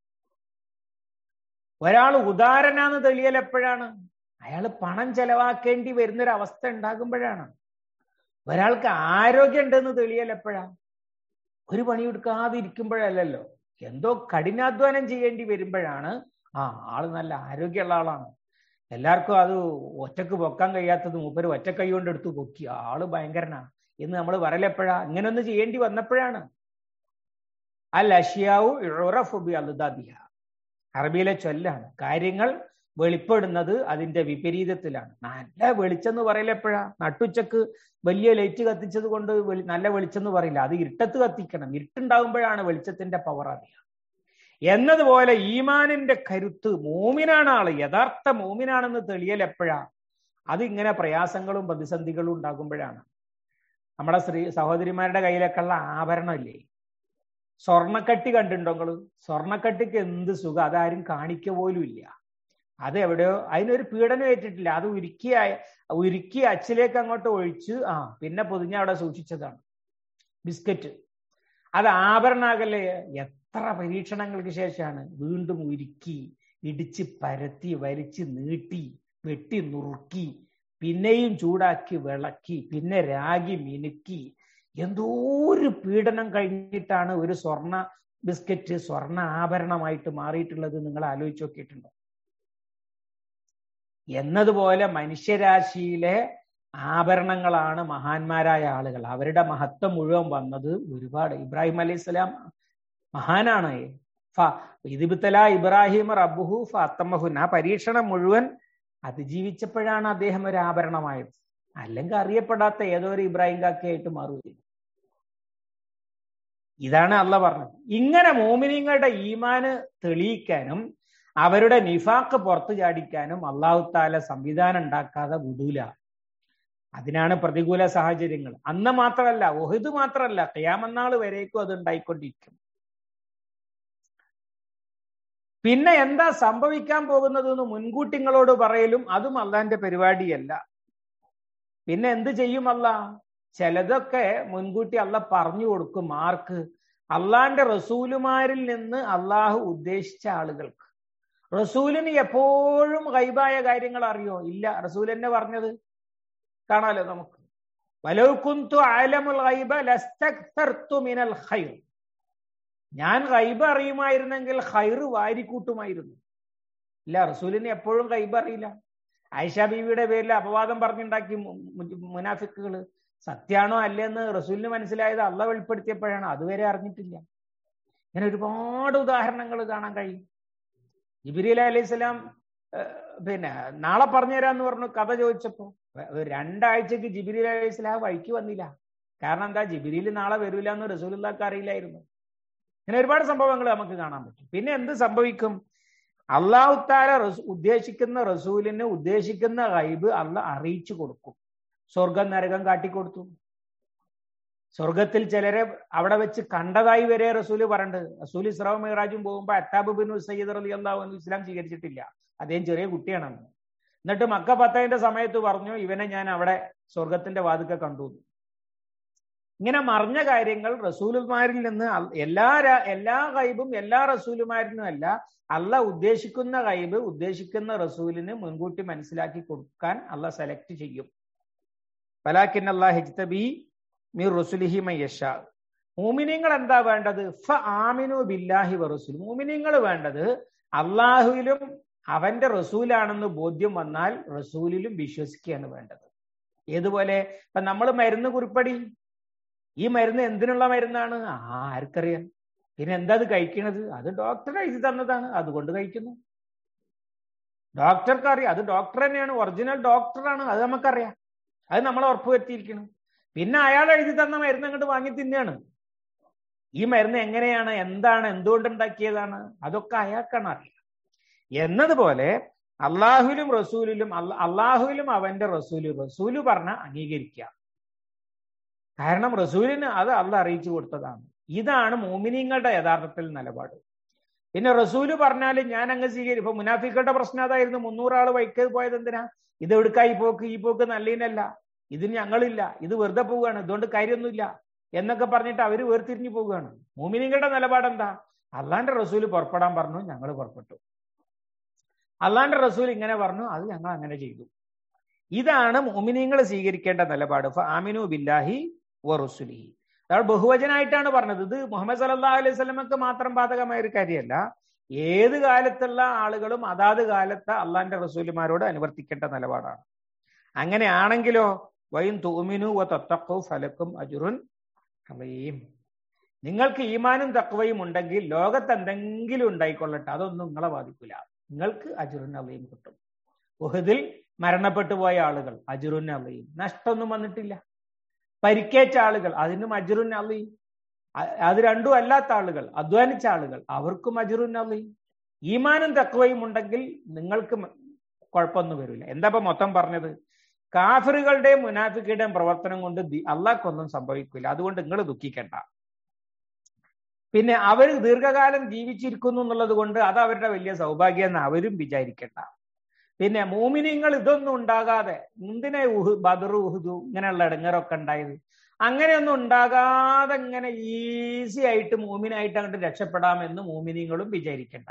Speaker 1: ഒരാൾ ഉദാരനാന്ന് തെളിയൽ എപ്പോഴാണ് അയാൾ പണം ചെലവാക്കേണ്ടി വരുന്നൊരവസ്ഥ ഉണ്ടാകുമ്പോഴാണ് ഒരാൾക്ക് ആരോഗ്യം ഉണ്ടെന്ന് തെളിയൽ എപ്പോഴാ ഒരു പണിയെടുക്കാതെ ഇരിക്കുമ്പോഴല്ലല്ലോ എന്തോ കഠിനാധ്വാനം ചെയ്യേണ്ടി വരുമ്പോഴാണ് ആ ആള് നല്ല ആരോഗ്യമുള്ള ആളാണ് എല്ലാവർക്കും അത് ഒറ്റക്ക് പൊക്കാൻ കഴിയാത്തത് മൂപ്പര് ഒറ്റ കൈ കൊണ്ട് എടുത്ത് പൊക്കി ആള് ഭയങ്കരനാ എന്ന് നമ്മൾ പറയലെപ്പോഴാ ഇങ്ങനൊന്ന് ചെയ്യേണ്ടി വന്നപ്പോഴാണ് അൽ അഷിയാവു ഇറഫുബി അലുദാബിഹ അറബിയിലെ ചൊല്ലാണ് കാര്യങ്ങൾ വെളിപ്പെടുന്നത് അതിന്റെ വിപരീതത്തിലാണ് നല്ല വെളിച്ചെന്ന് പറയലെപ്പോഴാ നട്ടുച്ചക്ക് വലിയ ലൈറ്റ് കത്തിച്ചത് കൊണ്ട് നല്ല വെളിച്ചെന്ന് പറയില്ല അത് ഇരുട്ടത്ത് കത്തിക്കണം ഇരുട്ടുണ്ടാകുമ്പോഴാണ് വെളിച്ചത്തിന്റെ പവർ അറിയുക എന്നതുപോലെ ഈമാനിന്റെ കരുത്ത് മോമിനാണ് ആള് യഥാർത്ഥ മോമിനാണെന്ന് തെളിയൽ എപ്പോഴാ അത് ഇങ്ങനെ പ്രയാസങ്ങളും പ്രതിസന്ധികളും ഉണ്ടാകുമ്പോഴാണ് നമ്മുടെ സ്ത്രീ സഹോദരിമാരുടെ കയ്യിലൊക്കെ ഉള്ള ആഭരണമില്ലേ സ്വർണക്കട്ടി കണ്ടിട്ടുണ്ടോ നിങ്ങള് സ്വർണക്കട്ടിക്ക് എന്ത് സുഖം അതാരും കാണിക്ക പോലും ഇല്ല അത് എവിടെയോ അതിനൊരു പീഡനം ഏറ്റിട്ടില്ല അത് ഉരുക്കി ഉരുക്കി അച്ചിലേക്ക് അങ്ങോട്ട് ഒഴിച്ച് ആ പിന്നെ പൊതിഞ്ഞ അവിടെ സൂക്ഷിച്ചതാണ് ബിസ്ക്കറ്റ് അത് ആഭരണാകല്ലേ എത്ര പരീക്ഷണങ്ങൾക്ക് ശേഷമാണ് വീണ്ടും ഉരുക്കി ഇടിച്ച് പരത്തി വലിച്ച് നീട്ടി വെട്ടി നുറുക്കി പിന്നെയും ചൂടാക്കി വിളക്കി പിന്നെ രാഗി മിനുക്കി എന്തോ ഒരു പീഡനം കഴിഞ്ഞിട്ടാണ് ഒരു സ്വർണ്ണ ബിസ്ക്കറ്റ് സ്വർണ്ണ ആഭരണമായിട്ട് മാറിയിട്ടുള്ളത് നിങ്ങൾ ആലോചിച്ച് നോക്കിയിട്ടുണ്ടോ എന്നതുപോലെ മനുഷ്യരാശിയിലെ ആഭരണങ്ങളാണ് മഹാന്മാരായ ആളുകൾ അവരുടെ മഹത്വം മുഴുവൻ വന്നത് ഒരുപാട് ഇബ്രാഹിം അലൈഹി സ്വലാം മഹാനാണ് ഇതിബിത്തല ഇബ്രാഹിം റബ്ബുഹു ഫാത്തമഹുൻ ആ പരീക്ഷണം മുഴുവൻ അതിജീവിച്ചപ്പോഴാണ് അദ്ദേഹം ഒരു ആഭരണമായത് അല്ലെങ്കിൽ അറിയപ്പെടാത്ത ഏതോ ഒരു ഇബ്രാഹിം കാക്കയായിട്ട് മാറുകയും ഇതാണ് അല്ല പറഞ്ഞത് ഇങ്ങനെ മോമിനിങ്ങളുടെ ഈമാന് തെളിയിക്കാനും അവരുടെ നിഫാക്ക് പുറത്തു ചാടിക്കാനും അള്ളാഹു താല സംവിധാനം ഉണ്ടാക്കാതെ വിടൂല അതിനാണ് പ്രതികൂല സാഹചര്യങ്ങൾ അന്ന് മാത്രമല്ല ഒഹിദ് മാത്രമല്ല കയാമന്നാൾ വരേക്കും അത് ഉണ്ടായിക്കൊണ്ടിരിക്കും പിന്നെ എന്താ സംഭവിക്കാൻ പോകുന്നത് എന്ന് മുൻകൂട്ടിങ്ങളോട് പറയലും അതും അള്ളാന്റെ പരിപാടിയല്ല പിന്നെ എന്ത് ചെയ്യും അല്ല ചിലതൊക്കെ മുൻകൂട്ടി അല്ല പറഞ്ഞു കൊടുക്കും ആർക്ക് അള്ളാന്റെ റസൂലുമാരിൽ നിന്ന് അള്ളാഹു ഉദ്ദേശിച്ച ആളുകൾക്ക് റസൂലിന് എപ്പോഴും ഗൈബായ കാര്യങ്ങൾ അറിയോ ഇല്ല റസൂൽ എന്നെ പറഞ്ഞത് കാണാലോ നമുക്ക് വലൗകുന്തു ആലമുൽ ഗൈബ ലസ്തക്തർതു മിനൽ ഖൈർ ഞാൻ ഗൈബ അറിയുമായിരുന്നെങ്കിൽ ഖൈർ വാരിക്കൂട്ടുമായിരുന്നു ഇല്ല റസൂലിന് എപ്പോഴും ഗൈബ അറിയില്ല ആയിഷ ബീവിയുടെ പേരിൽ അപവാദം പറഞ്ഞുണ്ടാക്കി മുനാഫിക്കുകൾ സത്യാണോ അല്ലെന്ന് റസൂലിന് മനസ്സിലായത് അള്ള വെളിപ്പെടുത്തിയപ്പോഴാണ് അതുവരെ അറിഞ്ഞിട്ടില്ല ഇങ്ങനെ ഒരുപാട് ഉദാഹരണങ്ങൾ കാണാൻ കഴിയും ജിബിരിൽ അലൈഹി സ്വലാം പിന്നെ നാളെ പറഞ്ഞുതരാന്ന് പറഞ്ഞു കഥ ചോദിച്ചപ്പോ രണ്ടാഴ്ചക്ക് ജിബിരിൽ അലൈഹി സ്വലാം വഴിക്ക് വന്നില്ല കാരണം എന്താ ജിബിരിയിൽ നാളെ വരൂല എന്ന് റസൂലുള്ളാക്ക് അറിയില്ലായിരുന്നു ഇങ്ങനെ ഒരുപാട് സംഭവങ്ങൾ നമുക്ക് കാണാൻ പറ്റും പിന്നെ എന്ത് സംഭവിക്കും അള്ളാഹുത്താല ഉദ്ദേശിക്കുന്ന റസൂലിന് ഉദ്ദേശിക്കുന്ന ഗൈബ് അള്ള അറിയിച്ചു കൊടുക്കും സ്വർഗം നരകം കാട്ടിക്കൊടുത്തു സ്വർഗത്തിൽ ചിലരെ അവിടെ വെച്ച് കണ്ടതായി വരെ റസൂല് പറഞ്ഞിട്ട് റസൂൽ ഇസ്രാവ് മെഹറാജും പോകുമ്പോൾ അത്താബ് ബിൻ സയ്യിദ് അലി അള്ളാഹു ഇസ്ലാം സ്വീകരിച്ചിട്ടില്ല അദ്ദേഹം ചെറിയ കുട്ടിയാണെന്ന് എന്നിട്ട് മക്ക പത്തതിന്റെ സമയത്ത് പറഞ്ഞു ഇവനെ ഞാൻ അവിടെ സ്വർഗത്തിന്റെ വാതുക്ക കണ്ടു ഇങ്ങനെ മറിഞ്ഞ കാര്യങ്ങൾ റസൂലുമാരിൽ നിന്ന് എല്ലാ എല്ലാ കൈബും എല്ലാ റസൂലുമാരിനും അല്ല അല്ല ഉദ്ദേശിക്കുന്ന കൈബ് ഉദ്ദേശിക്കുന്ന റസൂലിന് മുൻകൂട്ടി മനസ്സിലാക്കി കൊടുക്കാൻ അല്ല സെലക്ട് ചെയ്യും ഫലാക്കിൻ അള്ളാഹ് ഹിജ്തബി മിർ റസുലിഹി മയ്യഷ മൂമിനിങ്ങൾ എന്താ വേണ്ടത് ഫ ആമിനു ബില്ലാഹി വറസുൽ മൂമിനിങ്ങൾ വേണ്ടത് അള്ളാഹുവിലും അവന്റെ റസൂലാണെന്ന് ബോധ്യം വന്നാൽ റസൂലിലും വിശ്വസിക്കുകയാണ് വേണ്ടത് ഏതുപോലെ ഇപ്പൊ നമ്മൾ മരുന്ന് കുറിപ്പടി ഈ മരുന്ന് എന്തിനുള്ള മരുന്നാണ് ആർക്കറിയാം പിന്നെ എന്താ അത് കഴിക്കണത് അത് ഡോക്ടർ എഴുതി തന്നതാണ് അതുകൊണ്ട് കഴിക്കുന്നു ഡോക്ടർക്ക് അറിയാം അത് ഡോക്ടർ തന്നെയാണ് ഒറിജിനൽ ഡോക്ടറാണ് അത് നമുക്കറിയാം അത് നമ്മൾ ഉറപ്പുവരുത്തിയിരിക്കണം പിന്നെ അയാൾ എഴുതി തന്ന മരുന്ന് അങ്ങോട്ട് വാങ്ങി തിന്നെയാണ് ഈ മരുന്ന് എങ്ങനെയാണ് എന്താണ് എന്തുകൊണ്ട് ഉണ്ടാക്കിയതാണ് അതൊക്കെ അയാൾക്കാണ് അറിയാം എന്നതുപോലെ അള്ളാഹുലും റസൂലിലും അള്ളാഹുവിലും അവന്റെ റസൂല് റസൂല് പറഞ്ഞ അംഗീകരിക്കുക കാരണം റസൂലിന് അത് അള്ള അറിയിച്ചു കൊടുത്തതാണ് ഇതാണ് മോമിനിങ്ങളുടെ യഥാർത്ഥത്തിൽ നിലപാട് പിന്നെ റസൂല് പറഞ്ഞാൽ ഞാൻ അങ്ങ് സ്വീകരിക്കും ഇപ്പൊ മുനാഫിക്കളുടെ പ്രശ്നം അതായിരുന്നു മുന്നൂറാള് വൈക്കത് പോയത് എന്തിനാ ഇത് എവിടുക്കായി പോക്ക് ഈ പോക്ക് നല്ലതിനല്ല ഇതിന് ഞങ്ങളില്ല ഇത് വെറുതെ പോവുകയാണ് ഇതുകൊണ്ട് കാര്യമൊന്നുമില്ല എന്നൊക്കെ പറഞ്ഞിട്ട് അവര് വേർതിരിഞ്ഞു പോവുകയാണ് മോമിനിങ്ങളുടെ നിലപാട് എന്താ അള്ളാന്റെ റസൂല് പുറപ്പെടാൻ പറഞ്ഞു ഞങ്ങൾ പുറപ്പെട്ടു അള്ളാന്റെ റസൂൽ ഇങ്ങനെ പറഞ്ഞു അത് ഞങ്ങൾ അങ്ങനെ ചെയ്തു ഇതാണ് മോമിനിങ്ങൾ സ്വീകരിക്കേണ്ട നിലപാട് ആമിനു ബില്ലാഹി വറുസുലിഹി അതാണ് ബഹുവചനായിട്ടാണ് പറഞ്ഞത് ഇത് മുഹമ്മദ് സല്ലാ അലൈഹി സ്വലമക്ക് മാത്രം ബാധകമായ ഒരു കാര്യമല്ല ഏത് കാലത്തുള്ള ആളുകളും അതാത് കാലത്ത് അള്ളാന്റെ റസൂലിമാരോട് അനുവർത്തിക്കേണ്ട നിലപാടാണ് അങ്ങനെയാണെങ്കിലോ വൈൻ തൂമിനു വ തത്തക്കു ഫലക്കും അജുറുൻ അളയും നിങ്ങൾക്ക് ഈമാനും തക്കവയും ഉണ്ടെങ്കിൽ ലോകത്ത് എന്തെങ്കിലും ഉണ്ടായിക്കൊള്ളട്ടെ അതൊന്നും നിങ്ങളെ ബാധിക്കില്ല നിങ്ങൾക്ക് അജുറുൻ അളയും കിട്ടും ഉഹദിൽ മരണപ്പെട്ടു പോയ ആളുകൾ അജുറുൻ അളയും നഷ്ടമൊന്നും വന്നിട്ടില്ല പരിക്കേറ്റ ആളുകൾ അതിനും അജുറുൻ അളയും അത് രണ്ടും അല്ലാത്ത ആളുകൾ അധ്വാനിച്ച ആളുകൾ അവർക്കും അജുറുൻ അളയും ഈമാനും തക്കവയും ഉണ്ടെങ്കിൽ നിങ്ങൾക്ക് കുഴപ്പമൊന്നും വരില്ല എന്താ ഇപ്പൊ മൊത്തം പറഞ്ഞത് കാഫറുകളുടെയും മുനാഫിക്കുടെയും പ്രവർത്തനം കൊണ്ട് അള്ളാഹ്ക്കൊന്നും സംഭവിക്കില്ല അതുകൊണ്ട് നിങ്ങൾ ദുഃഖിക്കണ്ട പിന്നെ അവർ ദീർഘകാലം ജീവിച്ചിരിക്കുന്നു എന്നുള്ളത് കൊണ്ട് അത് അവരുടെ വലിയ സൗഭാഗ്യം എന്ന് അവരും വിചാരിക്കണ്ട പിന്നെ മൂമിനിങ്ങൾ ഇതൊന്നും ഉണ്ടാകാതെ എന്തിനെ ഉഹു ബദറു ഉഹുദു ഇങ്ങനെയുള്ള ഇടങ്ങറൊക്കെ ഉണ്ടായത് അങ്ങനെയൊന്നും ഉണ്ടാകാതെ ഇങ്ങനെ ഈസി ആയിട്ട് മൂമിനായിട്ട് അങ്ങോട്ട് രക്ഷപ്പെടാമെന്ന് മൂമിനിങ്ങളും വിചാരിക്കണ്ട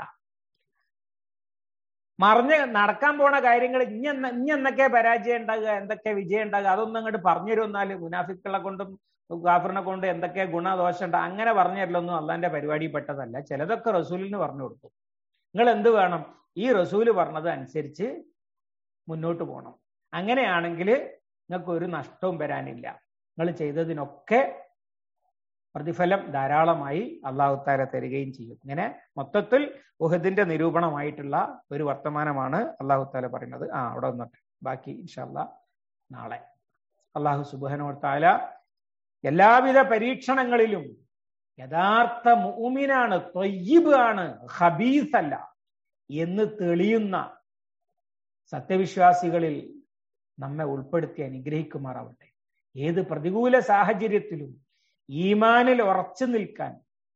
Speaker 1: മറിഞ്ഞ് നടക്കാൻ പോണ കാര്യങ്ങൾ ഇനി ഇനി എന്തൊക്കെ പരാജയം ഉണ്ടാകുക എന്തൊക്കെ വിജയം ഉണ്ടാകുക അതൊന്നും അങ്ങോട്ട് പറഞ്ഞു തരുമെന്നാല് മുനാഫിക്കളെ കൊണ്ടും ഗാഫറിനെ കൊണ്ട് എന്തൊക്കെ ഗുണദോഷം ഉണ്ട് അങ്ങനെ പറഞ്ഞു തരലൊന്നും അള്ളാന്റെ പരിപാടി പെട്ടതല്ല ചിലതൊക്കെ റസൂലിന് പറഞ്ഞു കൊടുത്തു നിങ്ങൾ എന്ത് വേണം ഈ റസൂല് പറഞ്ഞത് അനുസരിച്ച് മുന്നോട്ട് പോകണം അങ്ങനെയാണെങ്കിൽ നിങ്ങൾക്ക് ഒരു നഷ്ടവും വരാനില്ല നിങ്ങൾ ചെയ്തതിനൊക്കെ പ്രതിഫലം ധാരാളമായി അള്ളാഹുത്താര തരികയും ചെയ്യും ഇങ്ങനെ മൊത്തത്തിൽ ഉഹദിന്റെ നിരൂപണമായിട്ടുള്ള ഒരു വർത്തമാനമാണ് അള്ളാഹുത്താല പറയുന്നത് ആ അവിടെ വന്നിട്ട് ബാക്കി ഇൻഷല്ല നാളെ അള്ളാഹു സുബാനോത്താല എല്ലാവിധ പരീക്ഷണങ്ങളിലും യഥാർത്ഥ മൂമിനാണ് തൊയ്യബ് ആണ് ഹബീസ് അല്ല എന്ന് തെളിയുന്ന സത്യവിശ്വാസികളിൽ നമ്മെ ഉൾപ്പെടുത്തി അനുഗ്രഹിക്കുമാറാവട്ടെ ഏത് പ്രതികൂല സാഹചര്യത്തിലും ഈമാനിൽ ഉറച്ചു നിൽക്കാൻ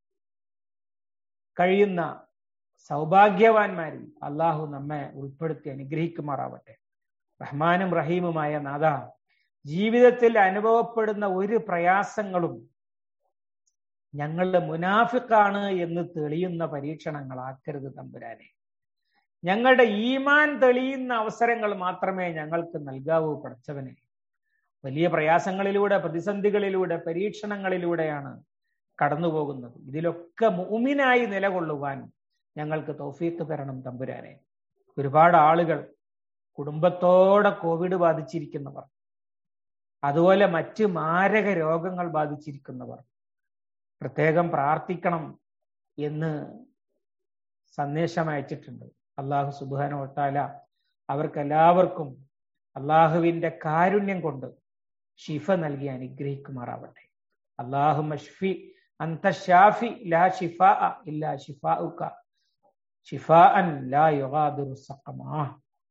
Speaker 1: കഴിയുന്ന സൗഭാഗ്യവാന്മാരിൽ അള്ളാഹു നമ്മെ ഉൾപ്പെടുത്തി അനുഗ്രഹിക്കുമാറാവട്ടെ റഹ്മാനും റഹീമുമായ നാഥ ജീവിതത്തിൽ അനുഭവപ്പെടുന്ന ഒരു പ്രയാസങ്ങളും ഞങ്ങളുടെ മുനാഫിക്കാണ് എന്ന് തെളിയുന്ന പരീക്ഷണങ്ങളാക്കരുത് തമ്പുരാനെ ഞങ്ങളുടെ ഈമാൻ തെളിയുന്ന അവസരങ്ങൾ മാത്രമേ ഞങ്ങൾക്ക് നൽകാവൂ പഠിച്ചവനെ വലിയ പ്രയാസങ്ങളിലൂടെ പ്രതിസന്ധികളിലൂടെ പരീക്ഷണങ്ങളിലൂടെയാണ് കടന്നു പോകുന്നത് ഇതിലൊക്കെ മൂമിനായി നിലകൊള്ളുവാൻ ഞങ്ങൾക്ക് തൗഫീക്ക് തരണം തമ്പുരാനെ ഒരുപാട് ആളുകൾ കുടുംബത്തോടെ കോവിഡ് ബാധിച്ചിരിക്കുന്നവർ അതുപോലെ മറ്റ് മാരക രോഗങ്ങൾ ബാധിച്ചിരിക്കുന്നവർ പ്രത്യേകം പ്രാർത്ഥിക്കണം എന്ന് സന്ദേശം അയച്ചിട്ടുണ്ട് അള്ളാഹു സുബാന ഒട്ടാല അവർക്കെല്ലാവർക്കും അള്ളാഹുവിന്റെ കാരുണ്യം കൊണ്ട് ഷിഫ നൽകി അനുഗ്രഹിക്കുമാറാവട്ടെ അള്ളാഹു മഷ്ഫി അന്തഷാഫി ലാ ഷിഫ ഇല്ലാ ഷിഫാഉക ഷിഫാഅൻ ലാ യുഗാദിറു സഖമാ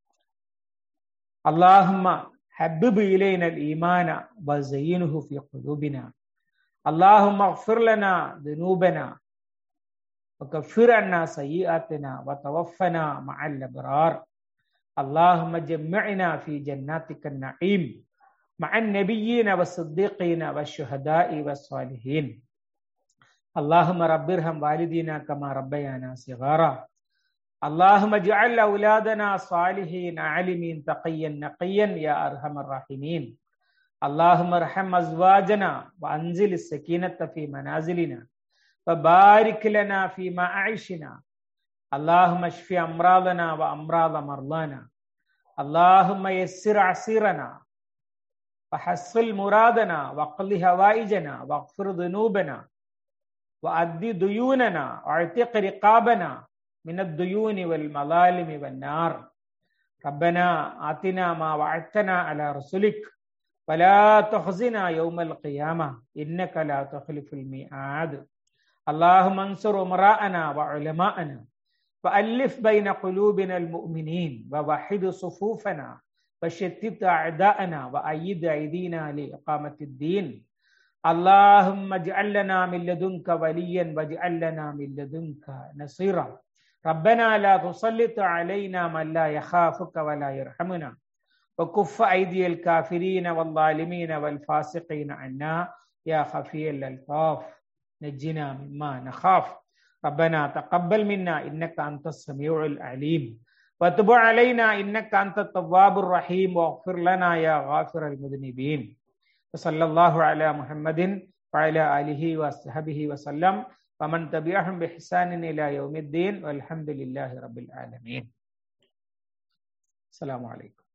Speaker 1: اللهم حبب إلينا الإيمان وزينه في قلوبنا اللهم اغفر لنا ذنوبنا وكفر عنا سيئاتنا وتوفنا مع الأبرار اللهم جمعنا في جناتك النعيم مع النبيين والصديقين والشهداء والصالحين اللهم رب ارحم والدينا كما ربيانا صغارا اللهم اجعل اولادنا صالحين عالمين تقيا نقيا يا ارحم الراحمين اللهم ارحم ازواجنا وانزل السكينه في منازلنا وبارك لنا في معيشنا اللهم اشف امراضنا وامراض مرضانا اللهم يسر عسيرنا وحصل مرادنا واقض هوائجنا واغفر ذنوبنا وأد ديوننا واعتق رقابنا من الديون والمظالم والنار ربنا آتنا ما وعدتنا على رسلك ولا تخزنا يوم القيامة إنك لا تخلف الميعاد اللهم انصر امراءنا وعلماءنا وألف بين قلوبنا المؤمنين ووحد صفوفنا وشتت أعداءنا وأيد أيدينا لإقامة الدين اللهم اجعل لنا من لدنك وليا واجعل لنا من لدنك نصيرا ربنا لا تسلط علينا من لا يخافك ولا يرحمنا وكف أيدي الكافرين والظالمين والفاسقين عنا يا خفي الألطاف نجنا مما نخاف ربنا تقبل منا إنك أنت السميع العليم وتب علينا إنك أنت التواب الرحيم واغفر لنا يا غافر المذنبين وصلى الله على محمد وعلى آله وصحبه وسلم ومن تبعهم بإحسان إلى يوم الدين والحمد لله رب العالمين السلام عليكم